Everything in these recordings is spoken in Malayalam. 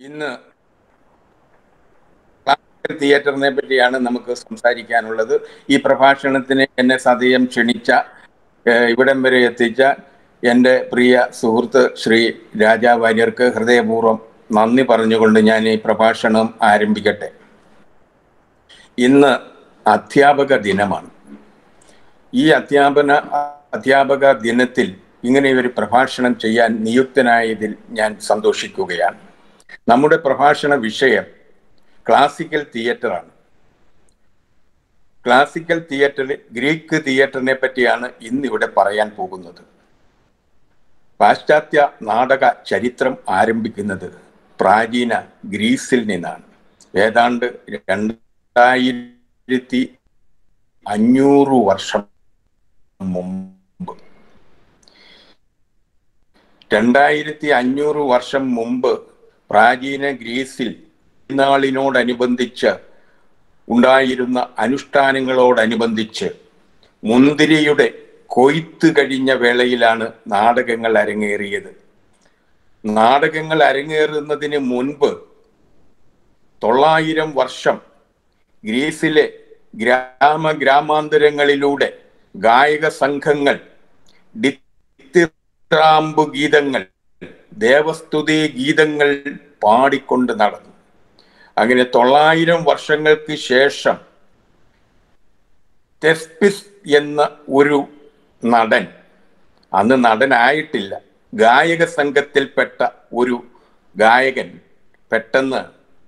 ഇന്ന് ക്ലാസിക്കൽ തിയേറ്ററിനെ പറ്റിയാണ് നമുക്ക് സംസാരിക്കാനുള്ളത് ഈ പ്രഭാഷണത്തിന് എന്നെ സതയം ക്ഷണിച്ച ഏഹ്, ഇവിടം വരെ എത്തിച്ച എൻ്റെ പ്രിയ സുഹൃത്ത് ശ്രീ രാജാ വാര്യർക്ക് ഹൃദയപൂർവ്വം നന്ദി പറഞ്ഞുകൊണ്ട് ഞാൻ ഈ പ്രഭാഷണം ആരംഭിക്കട്ടെ ഇന്ന് അധ്യാപക ദിനമാണ് ഈ അധ്യാപന അധ്യാപക ദിനത്തിൽ ഇങ്ങനെ ഒരു പ്രഭാഷണം ചെയ്യാൻ നിയുക്തനായതിൽ ഞാൻ സന്തോഷിക്കുകയാണ് നമ്മുടെ പ്രഭാഷണ വിഷയം ക്ലാസിക്കൽ തിയേറ്ററാണ് ക്ലാസിക്കൽ തിയേറ്ററിൽ ഗ്രീക്ക് തിയേറ്ററിനെ പറ്റിയാണ് ഇന്നിവിടെ പറയാൻ പോകുന്നത് പാശ്ചാത്യ നാടക ചരിത്രം ആരംഭിക്കുന്നത് പ്രാചീന ഗ്രീസിൽ നിന്നാണ് ഏതാണ്ട് രണ്ടായിരത്തി അഞ്ഞൂറ് വർഷം മുമ്പ് രണ്ടായിരത്തി അഞ്ഞൂറ് വർഷം മുമ്പ് പ്രാചീന ഗ്രീസിൽ നാളിനോടനുബന്ധിച്ച് ഉണ്ടായിരുന്ന അനുഷ്ഠാനങ്ങളോടനുബന്ധിച്ച് മുന്തിരിയുടെ കൊയ്ത്ത് കഴിഞ്ഞ വേളയിലാണ് നാടകങ്ങൾ അരങ്ങേറിയത് നാടകങ്ങൾ അരങ്ങേറുന്നതിന് മുൻപ് തൊള്ളായിരം വർഷം ഗ്രീസിലെ ഗ്രാമ ഗ്രാമാന്തരങ്ങളിലൂടെ ഗായക സംഘങ്ങൾ ഡിത്തിറാമ്പ് ഗീതങ്ങൾ ദേവസ്തുതി ഗീതങ്ങൾ പാടിക്കൊണ്ട് നടന്നു അങ്ങനെ തൊള്ളായിരം വർഷങ്ങൾക്ക് ശേഷം തെസ്പിസ് എന്ന ഒരു നടൻ അന്ന് നടനായിട്ടില്ല ഗായക സംഘത്തിൽപ്പെട്ട ഒരു ഗായകൻ പെട്ടെന്ന്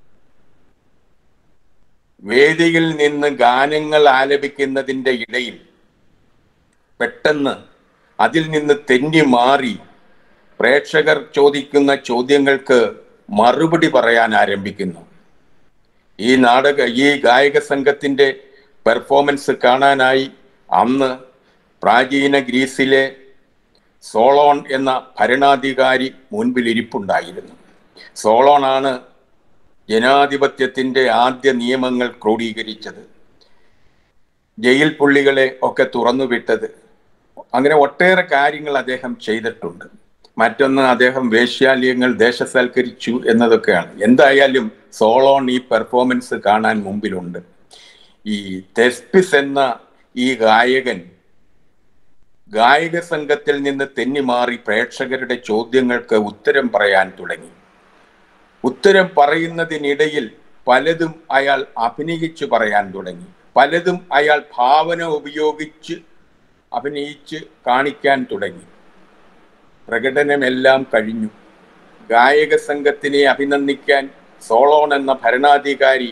വേദിയിൽ നിന്ന് ഗാനങ്ങൾ ആലപിക്കുന്നതിൻ്റെ ഇടയിൽ പെട്ടെന്ന് അതിൽ നിന്ന് തെന്നി മാറി പ്രേക്ഷകർ ചോദിക്കുന്ന ചോദ്യങ്ങൾക്ക് മറുപടി പറയാൻ ആരംഭിക്കുന്നു ഈ നാടക ഈ ഗായക സംഘത്തിന്റെ പെർഫോമൻസ് കാണാനായി അന്ന് പ്രാചീന ഗ്രീസിലെ സോളോൺ എന്ന ഭരണാധികാരി മുൻപിൽ ഇരിപ്പുണ്ടായിരുന്നു സോളോണാണ് ജനാധിപത്യത്തിന്റെ ആദ്യ നിയമങ്ങൾ ക്രോഡീകരിച്ചത് ജയിൽ പുള്ളികളെ ഒക്കെ തുറന്നുവിട്ടത് അങ്ങനെ ഒട്ടേറെ കാര്യങ്ങൾ അദ്ദേഹം ചെയ്തിട്ടുണ്ട് മറ്റൊന്ന് അദ്ദേഹം വേശ്യാലയങ്ങൾ ദേശസൽക്കരിച്ചു എന്നതൊക്കെയാണ് എന്തായാലും സോളോൺ ഈ പെർഫോമൻസ് കാണാൻ മുമ്പിലുണ്ട് ഈ തെസ്പിസ് എന്ന ഈ ഗായകൻ ഗായക സംഘത്തിൽ നിന്ന് തെന്നിമാറി പ്രേക്ഷകരുടെ ചോദ്യങ്ങൾക്ക് ഉത്തരം പറയാൻ തുടങ്ങി ഉത്തരം പറയുന്നതിനിടയിൽ പലതും അയാൾ അഭിനയിച്ചു പറയാൻ തുടങ്ങി പലതും അയാൾ ഭാവന ഉപയോഗിച്ച് അഭിനയിച്ച് കാണിക്കാൻ തുടങ്ങി പ്രകടനമെല്ലാം കഴിഞ്ഞു ഗായക സംഘത്തിനെ അഭിനന്ദിക്കാൻ സോളോൺ എന്ന ഭരണാധികാരി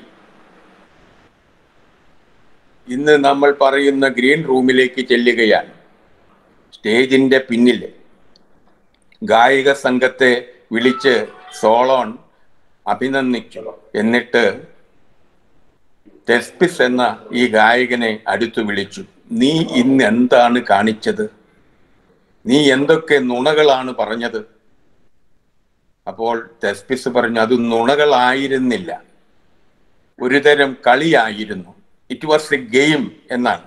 ഇന്ന് നമ്മൾ പറയുന്ന ഗ്രീൻ റൂമിലേക്ക് ചെല്ലുകയാണ് സ്റ്റേജിന്റെ പിന്നിൽ ഗായക സംഘത്തെ വിളിച്ച് സോളോൺ അഭിനന്ദിച്ചു എന്നിട്ട് തെസ്പിസ് എന്ന ഈ ഗായകനെ അടുത്തു വിളിച്ചു നീ ഇന്ന് എന്താണ് കാണിച്ചത് നീ എന്തൊക്കെ നുണകളാണ് പറഞ്ഞത് അപ്പോൾ തെസ്പിസ് പറഞ്ഞു അത് നുണകളായിരുന്നില്ല ഒരുതരം കളിയായിരുന്നു ഇറ്റ് വാസ് എ ഗെയിം എന്നാണ്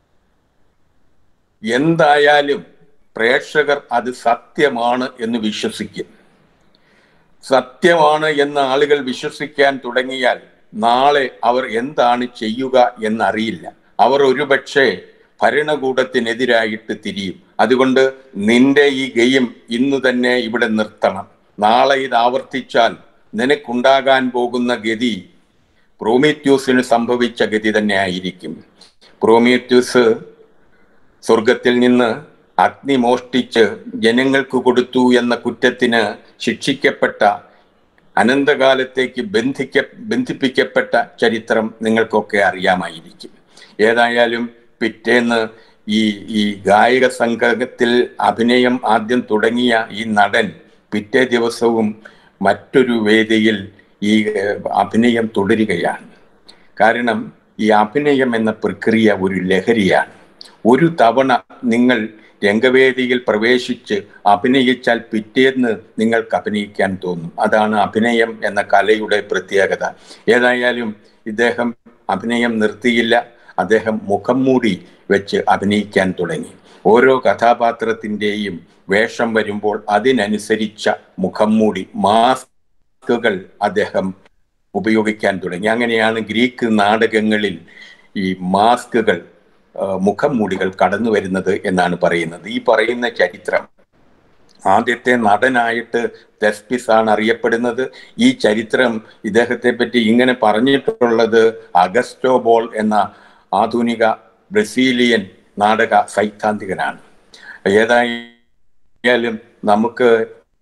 എന്തായാലും പ്രേക്ഷകർ അത് സത്യമാണ് എന്ന് വിശ്വസിക്കും സത്യമാണ് എന്ന് ആളുകൾ വിശ്വസിക്കാൻ തുടങ്ങിയാൽ നാളെ അവർ എന്താണ് ചെയ്യുക എന്നറിയില്ല അവർ ഒരുപക്ഷെ ഭരണകൂടത്തിനെതിരായിട്ട് തിരിയും അതുകൊണ്ട് നിന്റെ ഈ ഗെയിം ഇന്ന് തന്നെ ഇവിടെ നിർത്തണം നാളെ ഇത് ആവർത്തിച്ചാൽ നിനക്കുണ്ടാകാൻ പോകുന്ന ഗതി പ്രോമീത്യൂസിന് സംഭവിച്ച ഗതി തന്നെ ആയിരിക്കും പ്രോമീത്യൂസ് സ്വർഗത്തിൽ നിന്ന് അഗ്നി മോഷ്ടിച്ച് ജനങ്ങൾക്ക് കൊടുത്തു എന്ന കുറ്റത്തിന് ശിക്ഷിക്കപ്പെട്ട അനന്തകാലത്തേക്ക് ബന്ധിക്ക ബന്ധിപ്പിക്കപ്പെട്ട ചരിത്രം നിങ്ങൾക്കൊക്കെ അറിയാമായിരിക്കും ഏതായാലും പിറ്റേന്ന് ഈ ഈ ഗായക സംഘത്തിൽ അഭിനയം ആദ്യം തുടങ്ങിയ ഈ നടൻ പിറ്റേ ദിവസവും മറ്റൊരു വേദിയിൽ ഈ ഏഹ്, അഭിനയം തുടരുകയാണ് കാരണം ഈ അഭിനയം എന്ന പ്രക്രിയ ഒരു ലഹരിയാണ് ഒരു തവണ നിങ്ങൾ രംഗവേദിയിൽ പ്രവേശിച്ച് അഭിനയിച്ചാൽ പിറ്റേന്ന് നിങ്ങൾക്ക് അഭിനയിക്കാൻ തോന്നും അതാണ് അഭിനയം എന്ന കലയുടെ പ്രത്യേകത ഏതായാലും ഇദ്ദേഹം അഭിനയം നിർത്തിയില്ല അദ്ദേഹം മുഖം മൂടി വെച്ച് അഭിനയിക്കാൻ തുടങ്ങി ഓരോ കഥാപാത്രത്തിൻ്റെയും വേഷം വരുമ്പോൾ അതിനനുസരിച്ച മുഖം മൂടി മാസ്ക് മാസ്കുകൾ അദ്ദേഹം ഉപയോഗിക്കാൻ തുടങ്ങി അങ്ങനെയാണ് ഗ്രീക്ക് നാടകങ്ങളിൽ ഈ മാസ്കുകൾ ആ, മുഖം മൂടികൾ കടന്നു വരുന്നത് എന്നാണ് പറയുന്നത് ഈ പറയുന്ന ചരിത്രം ആദ്യത്തെ നടനായിട്ട് തെസ്പിസ് ആണ് അറിയപ്പെടുന്നത് ഈ ചരിത്രം ഇദ്ദേഹത്തെ പറ്റി ഇങ്ങനെ പറഞ്ഞിട്ടുള്ളത് അഗസ്റ്റോ ബോൾ എന്ന ആധുനിക ബ്രസീലിയൻ നാടക സൈദ്ധാന്തികനാണ് ഏതായാലും നമുക്ക്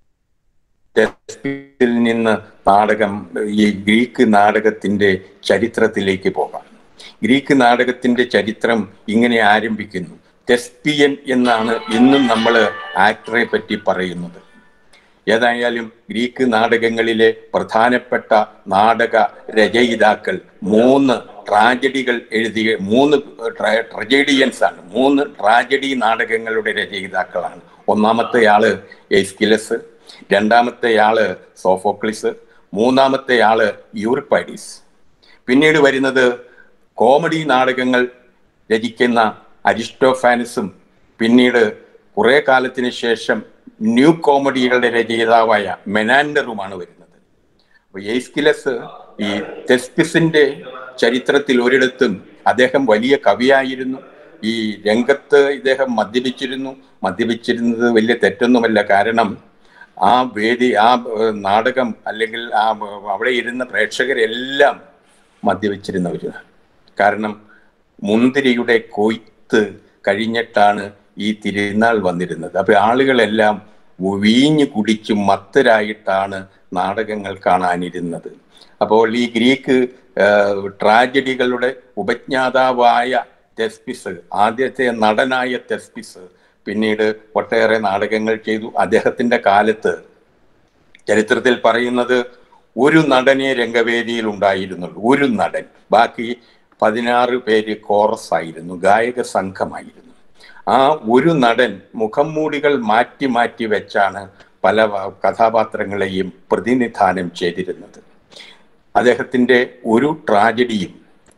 തെസ്പിസിൽ നിന്ന് നാടകം ഈ ഗ്രീക്ക് നാടകത്തിന്റെ ചരിത്രത്തിലേക്ക് പോകാം ഗ്രീക്ക് നാടകത്തിന്റെ ചരിത്രം ഇങ്ങനെ ആരംഭിക്കുന്നു തെസ്പിയൻ എന്നാണ് ഇന്നും നമ്മൾ ആക്ടറെ പറ്റി പറയുന്നത് ഏതായാലും ഗ്രീക്ക് നാടകങ്ങളിലെ പ്രധാനപ്പെട്ട നാടക രചയിതാക്കൾ മൂന്ന് ട്രാജഡികൾ എഴുതിയ മൂന്ന് ട്രജഡിയൻസ് ആണ് മൂന്ന് ട്രാജഡി നാടകങ്ങളുടെ രചയിതാക്കളാണ് ഒന്നാമത്തെ ആള് എസ്കിലസ് രണ്ടാമത്തെ ആള് സോഫോക്ലിസ് മൂന്നാമത്തെ ആള് യൂറിപ്പൈഡിസ് പിന്നീട് വരുന്നത് കോമഡി നാടകങ്ങൾ രചിക്കുന്ന അരിസ്റ്റോഫാനസും പിന്നീട് കുറെ കാലത്തിന് ശേഷം ന്യൂ കോമഡികളുടെ രചയിതാവായ മെനാൻഡറുമാണ് വരുന്നത് അപ്പൊ എയ്സ്കിലസ് ഈ തെസ്പിസിന്റെ ചരിത്രത്തിൽ ഒരിടത്തും അദ്ദേഹം വലിയ കവിയായിരുന്നു ഈ രംഗത്ത് ഇദ്ദേഹം മദ്യപിച്ചിരുന്നു മദ്യപിച്ചിരുന്നത് വലിയ തെറ്റൊന്നുമല്ല കാരണം ആ വേദി ആ ഏഹ്, നാടകം അല്ലെങ്കിൽ ആ ഏഹ്, അവിടെ ഇരുന്ന പ്രേക്ഷകരെല്ലാം മദ്യപിച്ചിരുന്നവരാണ് കാരണം മുന്തിരിയുടെ കൊയ്ത്ത് കഴിഞ്ഞിട്ടാണ് ഈ തിരുനാൾ വന്നിരുന്നത് അപ്പൊ ആളുകളെല്ലാം വീഞ്ഞു കുടിച്ച് മത്തരായിട്ടാണ് നാടകങ്ങൾ കാണാനിരുന്നത് അപ്പോൾ ഈ ഗ്രീക്ക് ആഹ്, ട്രാജഡികളുടെ ഉപജ്ഞാതാവായ തെസ്പിസ് ആദ്യത്തെ നടനായ തെസ്പിസ് പിന്നീട് ഒട്ടേറെ നാടകങ്ങൾ ചെയ്തു അദ്ദേഹത്തിന്റെ കാലത്ത് ചരിത്രത്തിൽ പറയുന്നത് ഒരു നടനെ രംഗവേദിയിൽ ഉണ്ടായിരുന്നുള്ളൂ ഒരു നടൻ ബാക്കി പതിനാറ് പേര് കോറസ് ആയിരുന്നു ഗായക സംഘമായിരുന്നു ആ ഒരു നടൻ മുഖം മൂടികൾ മാറ്റി മാറ്റി വെച്ചാണ് പല വ- കഥാപാത്രങ്ങളെയും പ്രതിനിധാനം ചെയ്തിരുന്നത് അദ്ദേഹത്തിന്റെ ഒരു ട്രാജഡിയും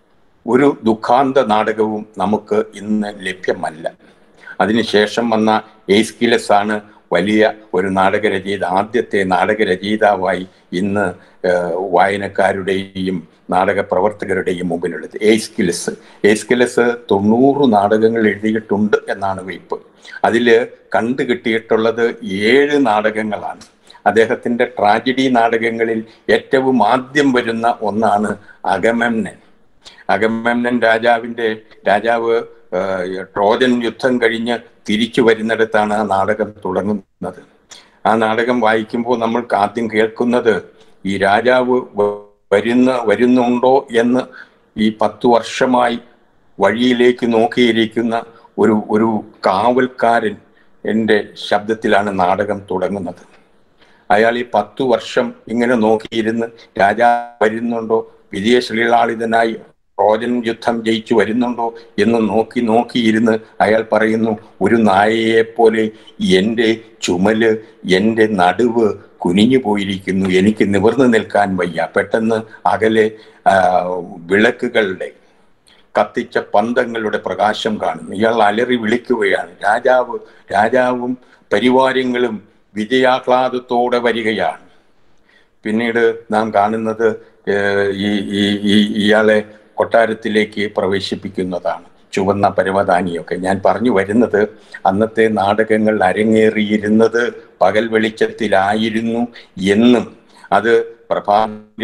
ഒരു ദുഃഖാന്ത നാടകവും നമുക്ക് ഇന്ന് ലഭ്യമല്ല അതിനുശേഷം വന്ന എയ്സ്കിലസ് ആണ് വലിയ ഒരു നാടകരചയിത ആദ്യത്തെ നാടകരചയിതാവായി ഇന്ന് ഏഹ്, വായനക്കാരുടെയും നാടക പ്രവർത്തകരുടെയും മുമ്പിലുള്ളത് എയ്സ്കിലസ് എയ്സ്കിലസ് തൊണ്ണൂറ് നാടകങ്ങൾ എഴുതിയിട്ടുണ്ട് എന്നാണ് വെയ്പ്പ് അതിൽ കണ്ടു കിട്ടിയിട്ടുള്ളത് ഏഴ് നാടകങ്ങളാണ് അദ്ദേഹത്തിന്റെ ട്രാജഡി നാടകങ്ങളിൽ ഏറ്റവും ആദ്യം വരുന്ന ഒന്നാണ് അഗമെമ്നൻ അഗമെമ്നൻ രാജാവിന്റെ രാജാവ് ആ, ട്രോജൻ യുദ്ധം കഴിഞ്ഞ് തിരിച്ചു വരുന്നിടത്താണ് ആ നാടകം തുടങ്ങുന്നത് ആ നാടകം വായിക്കുമ്പോൾ നമ്മൾ ആദ്യം കേൾക്കുന്നത് ഈ രാജാവ് വ- വരുന്ന വരുന്നുണ്ടോ എന്ന് ഈ പത്തു വർഷമായി വഴിയിലേക്ക് നോക്കിയിരിക്കുന്ന ഒരു ഒരു കാവൽക്കാരൻ എൻ്റെ ശബ്ദത്തിലാണ് നാടകം തുടങ്ങുന്നത് അയാൾ ഈ പത്തു വർഷം ഇങ്ങനെ നോക്കിയിരുന്ന് രാജാവ് വരുന്നുണ്ടോ വിജയ ശ്രീലാളിതനായി ട്രോജൻ യുദ്ധം ജയിച്ചു വരുന്നുണ്ടോ എന്ന് നോക്കി നോക്കിയിരുന്ന് അയാൾ പറയുന്നു ഒരു നായയെ പോലെ എൻ്റെ ചുമല് എൻ്റെ നടുവ് കുനിഞ്ഞു പോയിരിക്കുന്നു എനിക്ക് നിവർന്നു നിൽക്കാൻ വയ്യ പെട്ടെന്ന് അകലെ ആ, വിളക്കുകളുടെ കത്തിച്ച പന്തങ്ങളുടെ പ്രകാശം കാണുന്നു ഇയാൾ അലറി വിളിക്കുകയാണ് രാജാവ് രാജാവും പരിവാരങ്ങളും വിജയാഹ്ലാദത്തോടെ വരികയാണ് പിന്നീട് നാം കാണുന്നത് ഏഹ്, ഈ ഈ ഈ ഇയാളെ കൊട്ടാരത്തിലേക്ക് പ്രവേശിപ്പിക്കുന്നതാണ് ചുവന്ന പരവതാനിയൊക്കെ ഞാൻ പറഞ്ഞു വരുന്നത് അന്നത്തെ നാടകങ്ങൾ അരങ്ങേറിയിരുന്നത് പകൽ വെളിച്ചത്തിലായിരുന്നു എന്നും അത് പ്രഭാത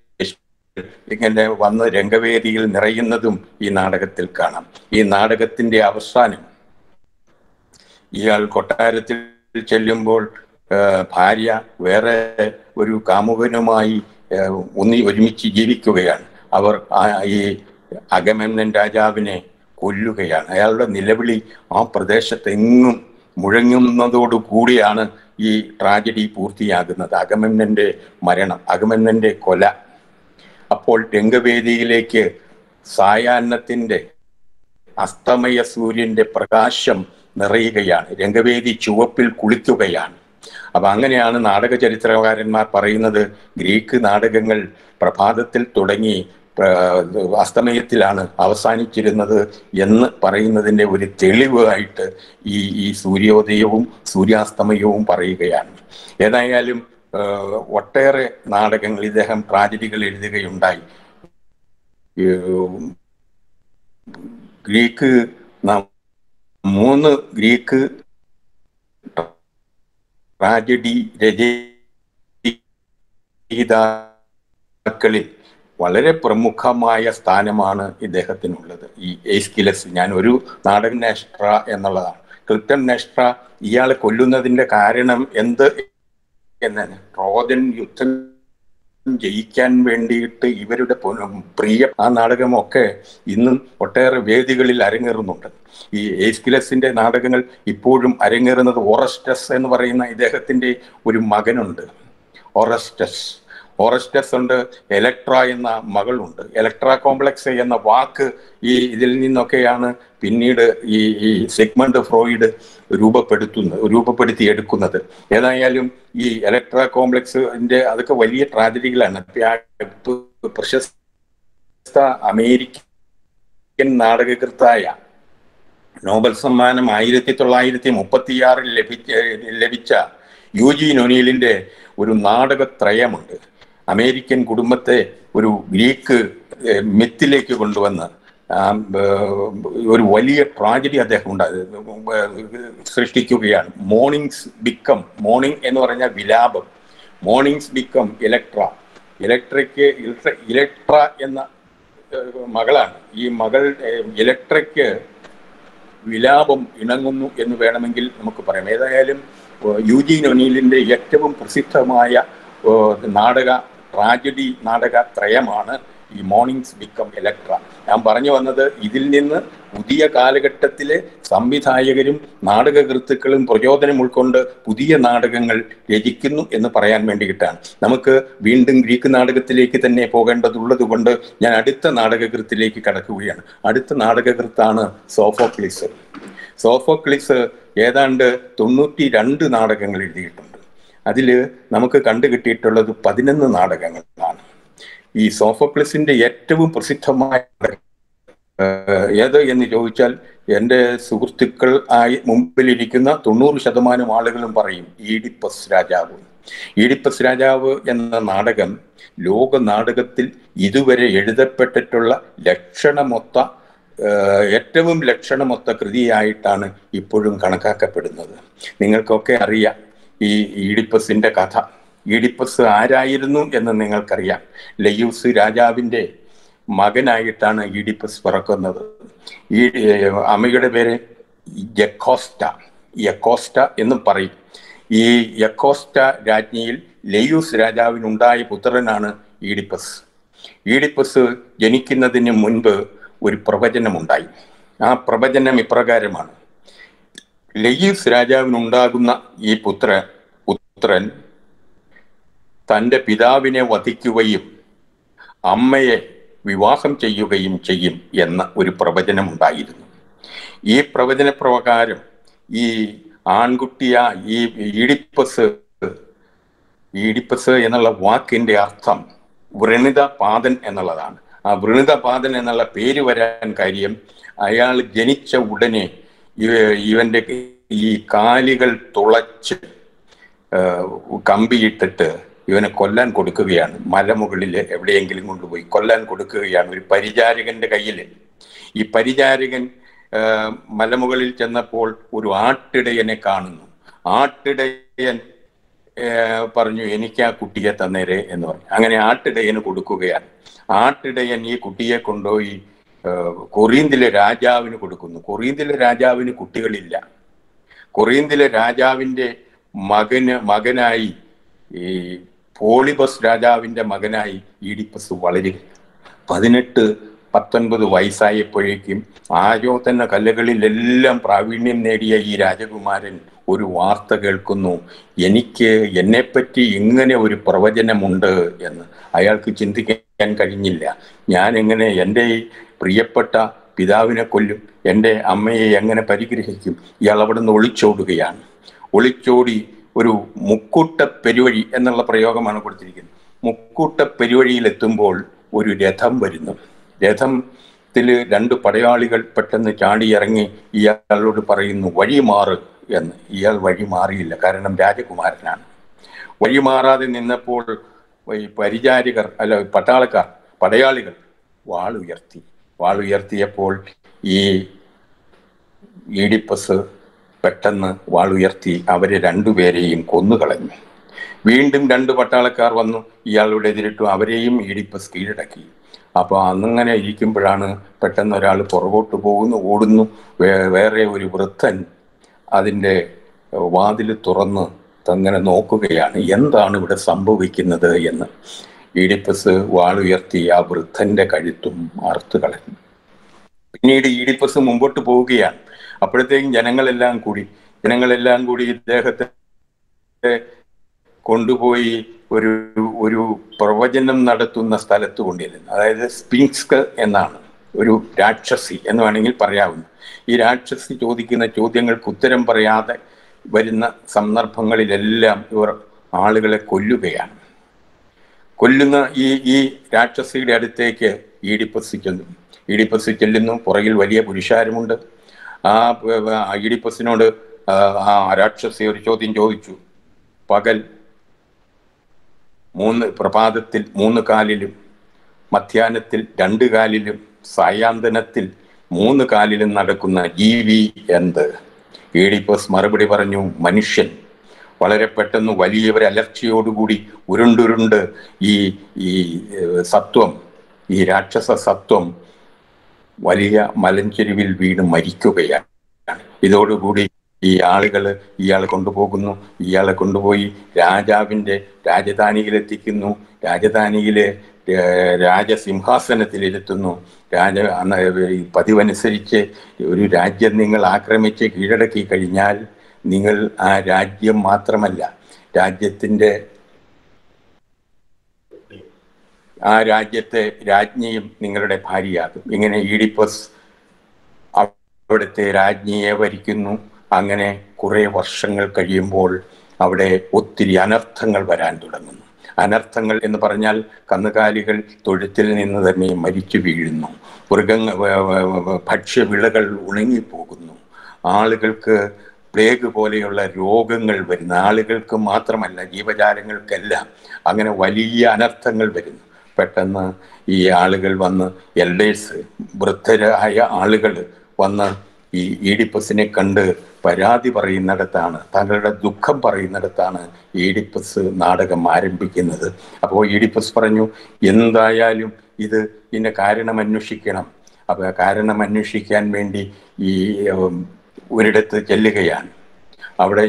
ഇങ്ങനെ വന്ന് രംഗവേദിയിൽ നിറയുന്നതും ഈ നാടകത്തിൽ കാണാം ഈ നാടകത്തിന്റെ അവസാനം ഇയാൾ കൊട്ടാരത്തിൽ ചെല്ലുമ്പോൾ ആ, ഭാര്യ വേറെ ഒരു കാമുകനുമായി ആ, ഒന്നി ഒരുമിച്ച് ജീവിക്കുകയാണ് അവർ ആ ഈ അഗമെമ്നൻ രാജാവിനെ കൊല്ലുകയാണ് അയാളുടെ നിലവിളി ആ പ്രദേശത്തെങ്ങും മുഴങ്ങുന്നതോടു കൂടിയാണ് ഈ ട്രാജഡി പൂർത്തിയാകുന്നത് അഗമെമ്നന്റെ മരണം അഗമെമ്നന്റെ കൊല അപ്പോൾ രംഗവേദിയിലേക്ക് സായാഹ്നത്തിന്റെ അസ്തമയ സൂര്യന്റെ പ്രകാശം നിറയുകയാണ് രംഗവേദി ചുവപ്പിൽ കുളിക്കുകയാണ് അപ്പൊ അങ്ങനെയാണ് നാടക ചരിത്രകാരന്മാർ പറയുന്നത് ഗ്രീക്ക് നാടകങ്ങൾ പ്രഭാതത്തിൽ തുടങ്ങി പ്ര- അസ്തമയത്തിലാണ് അവസാനിച്ചിരുന്നത് എന്ന് പറയുന്നതിന്റെ ഒരു തെളിവായിട്ട് ഈ ഈ സൂര്യോദയവും സൂര്യാസ്തമയവും പറയുകയാണ് ഏതായാലും ഏഹ്, ഒട്ടേറെ നാടകങ്ങൾ ഇദ്ദേഹം ട്രാജഡികൾ എഴുതുകയുണ്ടായി ഏഹ്, ഗ്രീക്ക് ന- മൂന്ന് ഗ്രീക്ക് ട്രാജഡി രചയിതാക്കളിൽ വളരെ പ്രമുഖമായ സ്ഥാനമാണ് ഇദ്ദേഹത്തിനുള്ളത് ഈ എയ്സ്കിലസ് ഞാൻ ഒരു നാടൻ നെഷ്ട്ര എന്നുള്ളതാണ് ക്ലിപ്റ്റൻ നെഷ്ട്ര ഇയാളെ കൊല്ലുന്നതിന്റെ കാരണം എന്ത് എന്നാണ് ട്രോജൻ യുദ്ധം ജയിക്കാൻ വേണ്ടിയിട്ട് ഇവരുടെ പൊ- പ്രിയ ആ നാടകമൊക്കെ ഇന്നും ഒട്ടേറെ വേദികളിൽ അരങ്ങേറുന്നുണ്ട് ഈ ഏസ്കിലസിന്റെ നാടകങ്ങൾ ഇപ്പോഴും അരങ്ങേറുന്നത് ഓറസ്റ്റസ് എന്ന് പറയുന്ന ഇദ്ദേഹത്തിന്റെ ഒരു മകനുണ്ട് ഓറസ്റ്റസ് ഓറസ്റ്റസ് ഉണ്ട് എലക്ട്ര എന്ന മകളുണ്ട് എലക്ട്ര കോംപ്ലക്സ് എന്ന വാക്ക് ഈ ഇതിൽ നിന്നൊക്കെയാണ് പിന്നീട് ഈ ഈ സിഗ്മണ്ട് ഫ്രോയിഡ് രൂപപ്പെടുത്തുന്നത് രൂപപ്പെടുത്തി എടുക്കുന്നത് ഏതായാലും ഈ എലക്ട്ര കോംപ്ലക്സിന്റെ അതൊക്കെ വലിയ ട്രാജഡികളാണ് ഇപ്പൊ പ്രശസ്ത അമേരിക്കൻ നാടകകൃത്തായ നോബൽ സമ്മാനം ആയിരത്തി തൊള്ളായിരത്തി മുപ്പത്തിയാറിൽ ലഭിച്ച ലഭിച്ച യൂജീൻ ഒനീലിന്റെ ഒരു നാടകത്രയമുണ്ട് അമേരിക്കൻ കുടുംബത്തെ ഒരു ഗ്രീക്ക് ഏഹ്, മിത്തിലേക്ക് കൊണ്ടുവന്ന് ആ, ഏഹ്, ഒരു വലിയ ട്രാജഡി അദ്ദേഹം ഉണ്ടായത് സൃഷ്ടിക്കുകയാണ് മോർണിംഗ്സ് ബിക്കം മോർണിംഗ് എന്ന് പറഞ്ഞാൽ വിലാപം മോർണിംഗ്സ് ബിക്കം ഇലക്ട്ര ഇലക്ട്രയ്ക്ക് ഇലക്ട്ര എന്ന ഏഹ്, മകളാണ് ഈ മകൾ ഏഹ്, ഇലക്ട്രയ്ക്ക് വിലാപം ഇണങ്ങുന്നു എന്ന് വേണമെങ്കിൽ നമുക്ക് പറയാം ഏതായാലും ഏഹ്, യൂജീൻ ഒനീലിന്റെ ഏറ്റവും പ്രസിദ്ധമായ ഏഹ്, നാടക ട്രാജഡി നാടക ത്രയമാണ് ഈ മോർണിംഗ്സ് ബിക്കം ഇലക്ട്ര ഞാൻ പറഞ്ഞു വന്നത് ഇതിൽ നിന്ന് പുതിയ കാലഘട്ടത്തിലെ സംവിധായകരും നാടകകൃത്തുക്കളും പ്രചോദനം ഉൾക്കൊണ്ട് പുതിയ നാടകങ്ങൾ രചിക്കുന്നു എന്ന് പറയാൻ വേണ്ടിയിട്ടാണ് നമുക്ക് വീണ്ടും ഗ്രീക്ക് നാടകത്തിലേക്ക് തന്നെ പോകേണ്ടതുള്ളത് കൊണ്ട് ഞാൻ അടുത്ത നാടകകൃത്തിലേക്ക് കടക്കുകയാണ് അടുത്ത നാടകകൃത്താണ് സോഫോക്ലിസ് സോഫോക്ലിസ് ഏതാണ്ട് തൊണ്ണൂറ്റി രണ്ട് നാടകങ്ങൾ എഴുതിയിട്ടുണ്ട് അതിൽ നമുക്ക് കണ്ടു കിട്ടിയിട്ടുള്ളത് പതിനൊന്ന് നാടകങ്ങളാണ് ഈ സോഫോക്ലിസിന്റെ ഏറ്റവും പ്രസിദ്ധമായ നാടകം, ഏഹ്, ഏത് എന്ന് ചോദിച്ചാൽ എൻ്റെ സുഹൃത്തുക്കൾ ആയി മുമ്പിലിരിക്കുന്ന തൊണ്ണൂറ് ശതമാനം ആളുകളും പറയും ഈഡിപ്പസ് രാജാവ് ഈഡിപ്പസ് രാജാവ് എന്ന നാടകം ലോക നാടകത്തിൽ ഇതുവരെ എഴുതപ്പെട്ടിട്ടുള്ള ലക്ഷണമൊത്ത ഏഹ്, ഏറ്റവും ലക്ഷണമൊത്ത കൃതിയായിട്ടാണ് ഇപ്പോഴും കണക്കാക്കപ്പെടുന്നത് നിങ്ങൾക്കൊക്കെ അറിയാം ഈ ഈഡിപ്പസിന്റെ കഥ ഈഡിപ്പസ് ആരായിരുന്നു എന്ന് നിങ്ങൾക്കറിയാം ലയൂസ് രാജാവിന്റെ മകനായിട്ടാണ് ഈഡിപ്പസ് പിറക്കുന്നത് ഈ ഏഹ്, അമ്മയുടെ പേര് യക്കോസ്റ്റ യക്കോസ്റ്റ എന്നും പറയും ഈ യക്കോസ്റ്റ രാജ്ഞിയിൽ ലയൂസ് രാജാവിനുണ്ടായ പുത്രനാണ് ഈഡിപ്പസ് ഈഡിപ്പസ് ജനിക്കുന്നതിന് മുൻപ് ഒരു പ്രവചനമുണ്ടായി ആ പ്രവചനം ഇപ്രകാരമാണ് ലയൂസ് രാജാവിനുണ്ടാകുന്ന ഈ പുത്ര പുത്രൻ തൻ്റെ പിതാവിനെ വധിക്കുകയും അമ്മയെ വിവാഹം ചെയ്യുകയും ചെയ്യും എന്ന ഒരു പ്രവചനമുണ്ടായിരുന്നു ഈ പ്രവചന പ്രകാരം ഈ ആൺകുട്ടിയ ഈ ഈഡിപ്പസ് ഈഡിപ്പസ് എന്നുള്ള വാക്കിന്റെ അർത്ഥം വൃണിത പാതൻ എന്നുള്ളതാണ് ആ വൃണിത പാതൻ എന്നുള്ള പേര് വരാൻ കാര്യം അയാൾ ജനിച്ച ഉടനെ ഇവ- ഇവന്റെ ഈ കാലുകൾ തുളച്ച് ഏഹ്, കമ്പിയിട്ടിട്ട് ഇവനെ കൊല്ലാൻ കൊടുക്കുകയാണ് മലമുകളിൽ എവിടെയെങ്കിലും കൊണ്ടുപോയി കൊല്ലാൻ കൊടുക്കുകയാണ് ഒരു പരിചാരകന്റെ കയ്യിൽ ഈ പരിചാരകൻ ഏഹ്, മലമുകളിൽ ചെന്നപ്പോൾ ഒരു ആട്ടിടയനെ കാണുന്നു ആട്ടിടയൻ ഏഹ്, പറഞ്ഞു എനിക്ക് ആ കുട്ടിയെ തന്നേരെ എന്ന് പറഞ്ഞു അങ്ങനെ ആട്ടിടയന് കൊടുക്കുകയാണ് ആട്ടിടയൻ ഈ കുട്ടിയെ കൊണ്ടുപോയി ഏഹ്, കൊറിയന്തിലെ രാജാവിന് കൊടുക്കുന്നു കൊറിയന്തിലെ രാജാവിന് കുട്ടികളില്ല കൊറിയന്തിലെ രാജാവിന്റെ മകന് മകനായി ഈ പോളിബസ് രാജാവിന്റെ മകനായി ഈഡിപ്പസ് വളരുക പതിനെട്ട് പത്തൊൻപത് വയസ്സായപ്പോഴേക്കും ആയോധന കലകളിലെല്ലാം പ്രാവീണ്യം നേടിയ ഈ രാജകുമാരൻ ഒരു വാർത്ത കേൾക്കുന്നു എനിക്ക് എന്നെപ്പറ്റി ഇങ്ങനെ ഒരു പ്രവചനമുണ്ട് എന്ന് അയാൾക്ക് ചിന്തിക്കാൻ കഴിഞ്ഞില്ല ഞാൻ എങ്ങനെ എൻ്റെ ഈ പ്രിയപ്പെട്ട പിതാവിനെ കൊല്ലും എൻ്റെ അമ്മയെ എങ്ങനെ പരിഗ്രഹിക്കും ഇയാൾ അവിടെ നിന്ന് ഒളിച്ചോടുകയാണ് ഒളിച്ചോടി ഒരു മുക്കൂട്ട പെരുവഴി എന്നുള്ള പ്രയോഗമാണ് കൊടുത്തിരിക്കുന്നത് മുക്കൂട്ട പെരുവഴിയിൽ എത്തുമ്പോൾ ഒരു രഥം വരുന്നു രഥത്തിൽ രണ്ട് പടയാളികൾ പെട്ടെന്ന് ചാടിയിറങ്ങി ഇയാളോട് പറയുന്നു വഴി മാറ് എന്ന് ഇയാൾ വഴി മാറിയില്ല കാരണം രാജകുമാരനാണ് വഴിമാറാതെ നിന്നപ്പോൾ ഈ പരിചാരികർ അല്ല പട്ടാളക്കാർ പടയാളികൾ വാളുയർത്തി വാളുയർത്തിയപ്പോൾ ഈ ഈഡിപ്പസ് പെട്ടെന്ന് വാളുയർത്തി അവരെ രണ്ടുപേരെയും കൊന്നുകളഞ്ഞു വീണ്ടും രണ്ട് പട്ടാളക്കാർ വന്നു ഇയാളുടെ എതിരിട്ടു അവരെയും ഈഡിപ്പസ് കീഴടക്കി അപ്പോൾ അന്നിങ്ങനെ ഇരിക്കുമ്പോഴാണ് പെട്ടെന്ന് ഒരാൾ പുറകോട്ട് പോകുന്നു ഓടുന്നു വേ- വേറെ ഒരു വൃദ്ധൻ അതിൻ്റെ വാതിൽ തുറന്ന് അങ്ങനെ നോക്കുകയാണ് എന്താണ് ഇവിടെ സംഭവിക്കുന്നത് എന്ന് ഈഡിപ്പസ് വാളുയർത്തി ആ വൃദ്ധന്റെ കഴുത്തും അറുത്തു കളഞ്ഞു പിന്നീട് ഈഡിപ്പസ് മുമ്പോട്ട് പോവുകയാണ് അപ്പോഴത്തേക്കും ജനങ്ങളെല്ലാം കൂടി ജനങ്ങളെല്ലാം കൂടി ഇദ്ദേഹത്തെ കൊണ്ടുപോയി ഒരു ഒരു പ്രവചനം നടത്തുന്ന സ്ഥലത്ത് കൊണ്ടിരുന്നു അതായത് സ്പിങ്സ്ക് എന്നാണ് ഒരു രാക്ഷസി എന്ന് വേണമെങ്കിൽ പറയാവുന്നു ഈ രാക്ഷസി ചോദിക്കുന്ന ചോദ്യങ്ങൾക്ക് ഉത്തരം പറയാതെ വരുന്ന സന്ദർഭങ്ങളിലെല്ലാം ഇവർ ആളുകളെ കൊല്ലുകയാണ് കൊല്ലുന്ന ഈ ഈ രാക്ഷസിയുടെ അടുത്തേക്ക് ഈഡിപ്പസ് ചെല്ലുന്നു ഈഡിപ്പസ് ചെല്ലുന്നു പുറകിൽ വലിയ പുരുഷാരമുണ്ട് ആ പ- പ- ആ ഈഡിപ്പസിനോട് ആ ആ രാക്ഷസി ഒരു ചോദ്യം ചോദിച്ചു പകൽ മൂന്ന് പ്രഭാതത്തിൽ മൂന്ന് കാലിലും മധ്യാഹ്നത്തിൽ രണ്ട് കാലിലും സായാന്തനത്തിൽ മൂന്ന് കാലിലും നടക്കുന്ന ജീവി എന്ത് ഈഡിപ്പസ് മറുപടി പറഞ്ഞു മനുഷ്യൻ വളരെ പെട്ടെന്ന് വലിയ ഒരു അലർച്ചയോടുകൂടി ഉരുണ്ടുരുണ്ട് ഈ ഈ ഏഹ്, സത്വം ഈ രാക്ഷസ സത്വം വലിയ മലഞ്ചെരുവിൽ വീണ് മരിക്കുകയാണ് ഇതോടുകൂടി ഈ ആളുകൾ ഇയാളെ കൊണ്ടുപോകുന്നു ഇയാളെ കൊണ്ടുപോയി രാജാവിൻ്റെ രാജധാനിയിലെത്തിക്കുന്നു രാജധാനിയിലെ ഏഹ്, രാജസിംഹാസനത്തിലിരുത്തുന്നു രാജ അന്ന് ഈ പതിവനുസരിച്ച് ഒരു രാജ്യം നിങ്ങൾ ആക്രമിച്ച് കീഴടക്കി കഴിഞ്ഞാൽ നിങ്ങൾ ആ രാജ്യം മാത്രമല്ല രാജ്യത്തിൻ്റെ ആ രാജ്യത്തെ രാജ്ഞിയും നിങ്ങളുടെ ഭാര്യയാകും ഇങ്ങനെ ഈഡിപ്പസ് അവിടുത്തെ രാജ്ഞിയെ ഭരിക്കുന്നു അങ്ങനെ കുറെ വർഷങ്ങൾ കഴിയുമ്പോൾ അവിടെ ഒത്തിരി അനർത്ഥങ്ങൾ വരാൻ തുടങ്ങുന്നു അനർത്ഥങ്ങൾ എന്ന് പറഞ്ഞാൽ കന്നുകാലികൾ തൊഴുത്തിൽ നിന്ന് തന്നെ മരിച്ചു വീഴുന്നു മൃഗങ്ങ വ- വ- വ- ഭക്ഷ്യവിളകൾ ഉണങ്ങിപ്പോകുന്നു ആളുകൾക്ക് പ്ലേഗ് പോലെയുള്ള രോഗങ്ങൾ വരുന്നു ആളുകൾക്ക് മാത്രമല്ല ജീവജാലങ്ങൾക്കെല്ലാം അങ്ങനെ വലിയ അനർത്ഥങ്ങൾ വരുന്നു പെട്ടെന്ന് ഈ ആളുകൾ വന്ന് എൽഡേഴ്സ് വൃദ്ധരായ ആളുകൾ വന്ന് ഈ ഈഡിപ്പസിനെ കണ്ട് പരാതി പറയുന്നിടത്താണ് തങ്ങളുടെ ദുഃഖം പറയുന്നിടത്താണ് ഈഡിപ്പസ് നാടകം ആരംഭിക്കുന്നത് അപ്പോൾ ഈഡിപ്പസ് പറഞ്ഞു എന്തായാലും ഇത് ഇതിൻ്റെ കാരണം അന്വേഷിക്കണം അപ്പോൾ കാരണം അന്വേഷിക്കാൻ വേണ്ടി ഈ ഉം, ഒരിടത്ത് ചെല്ലുകയാണ് അവിടെ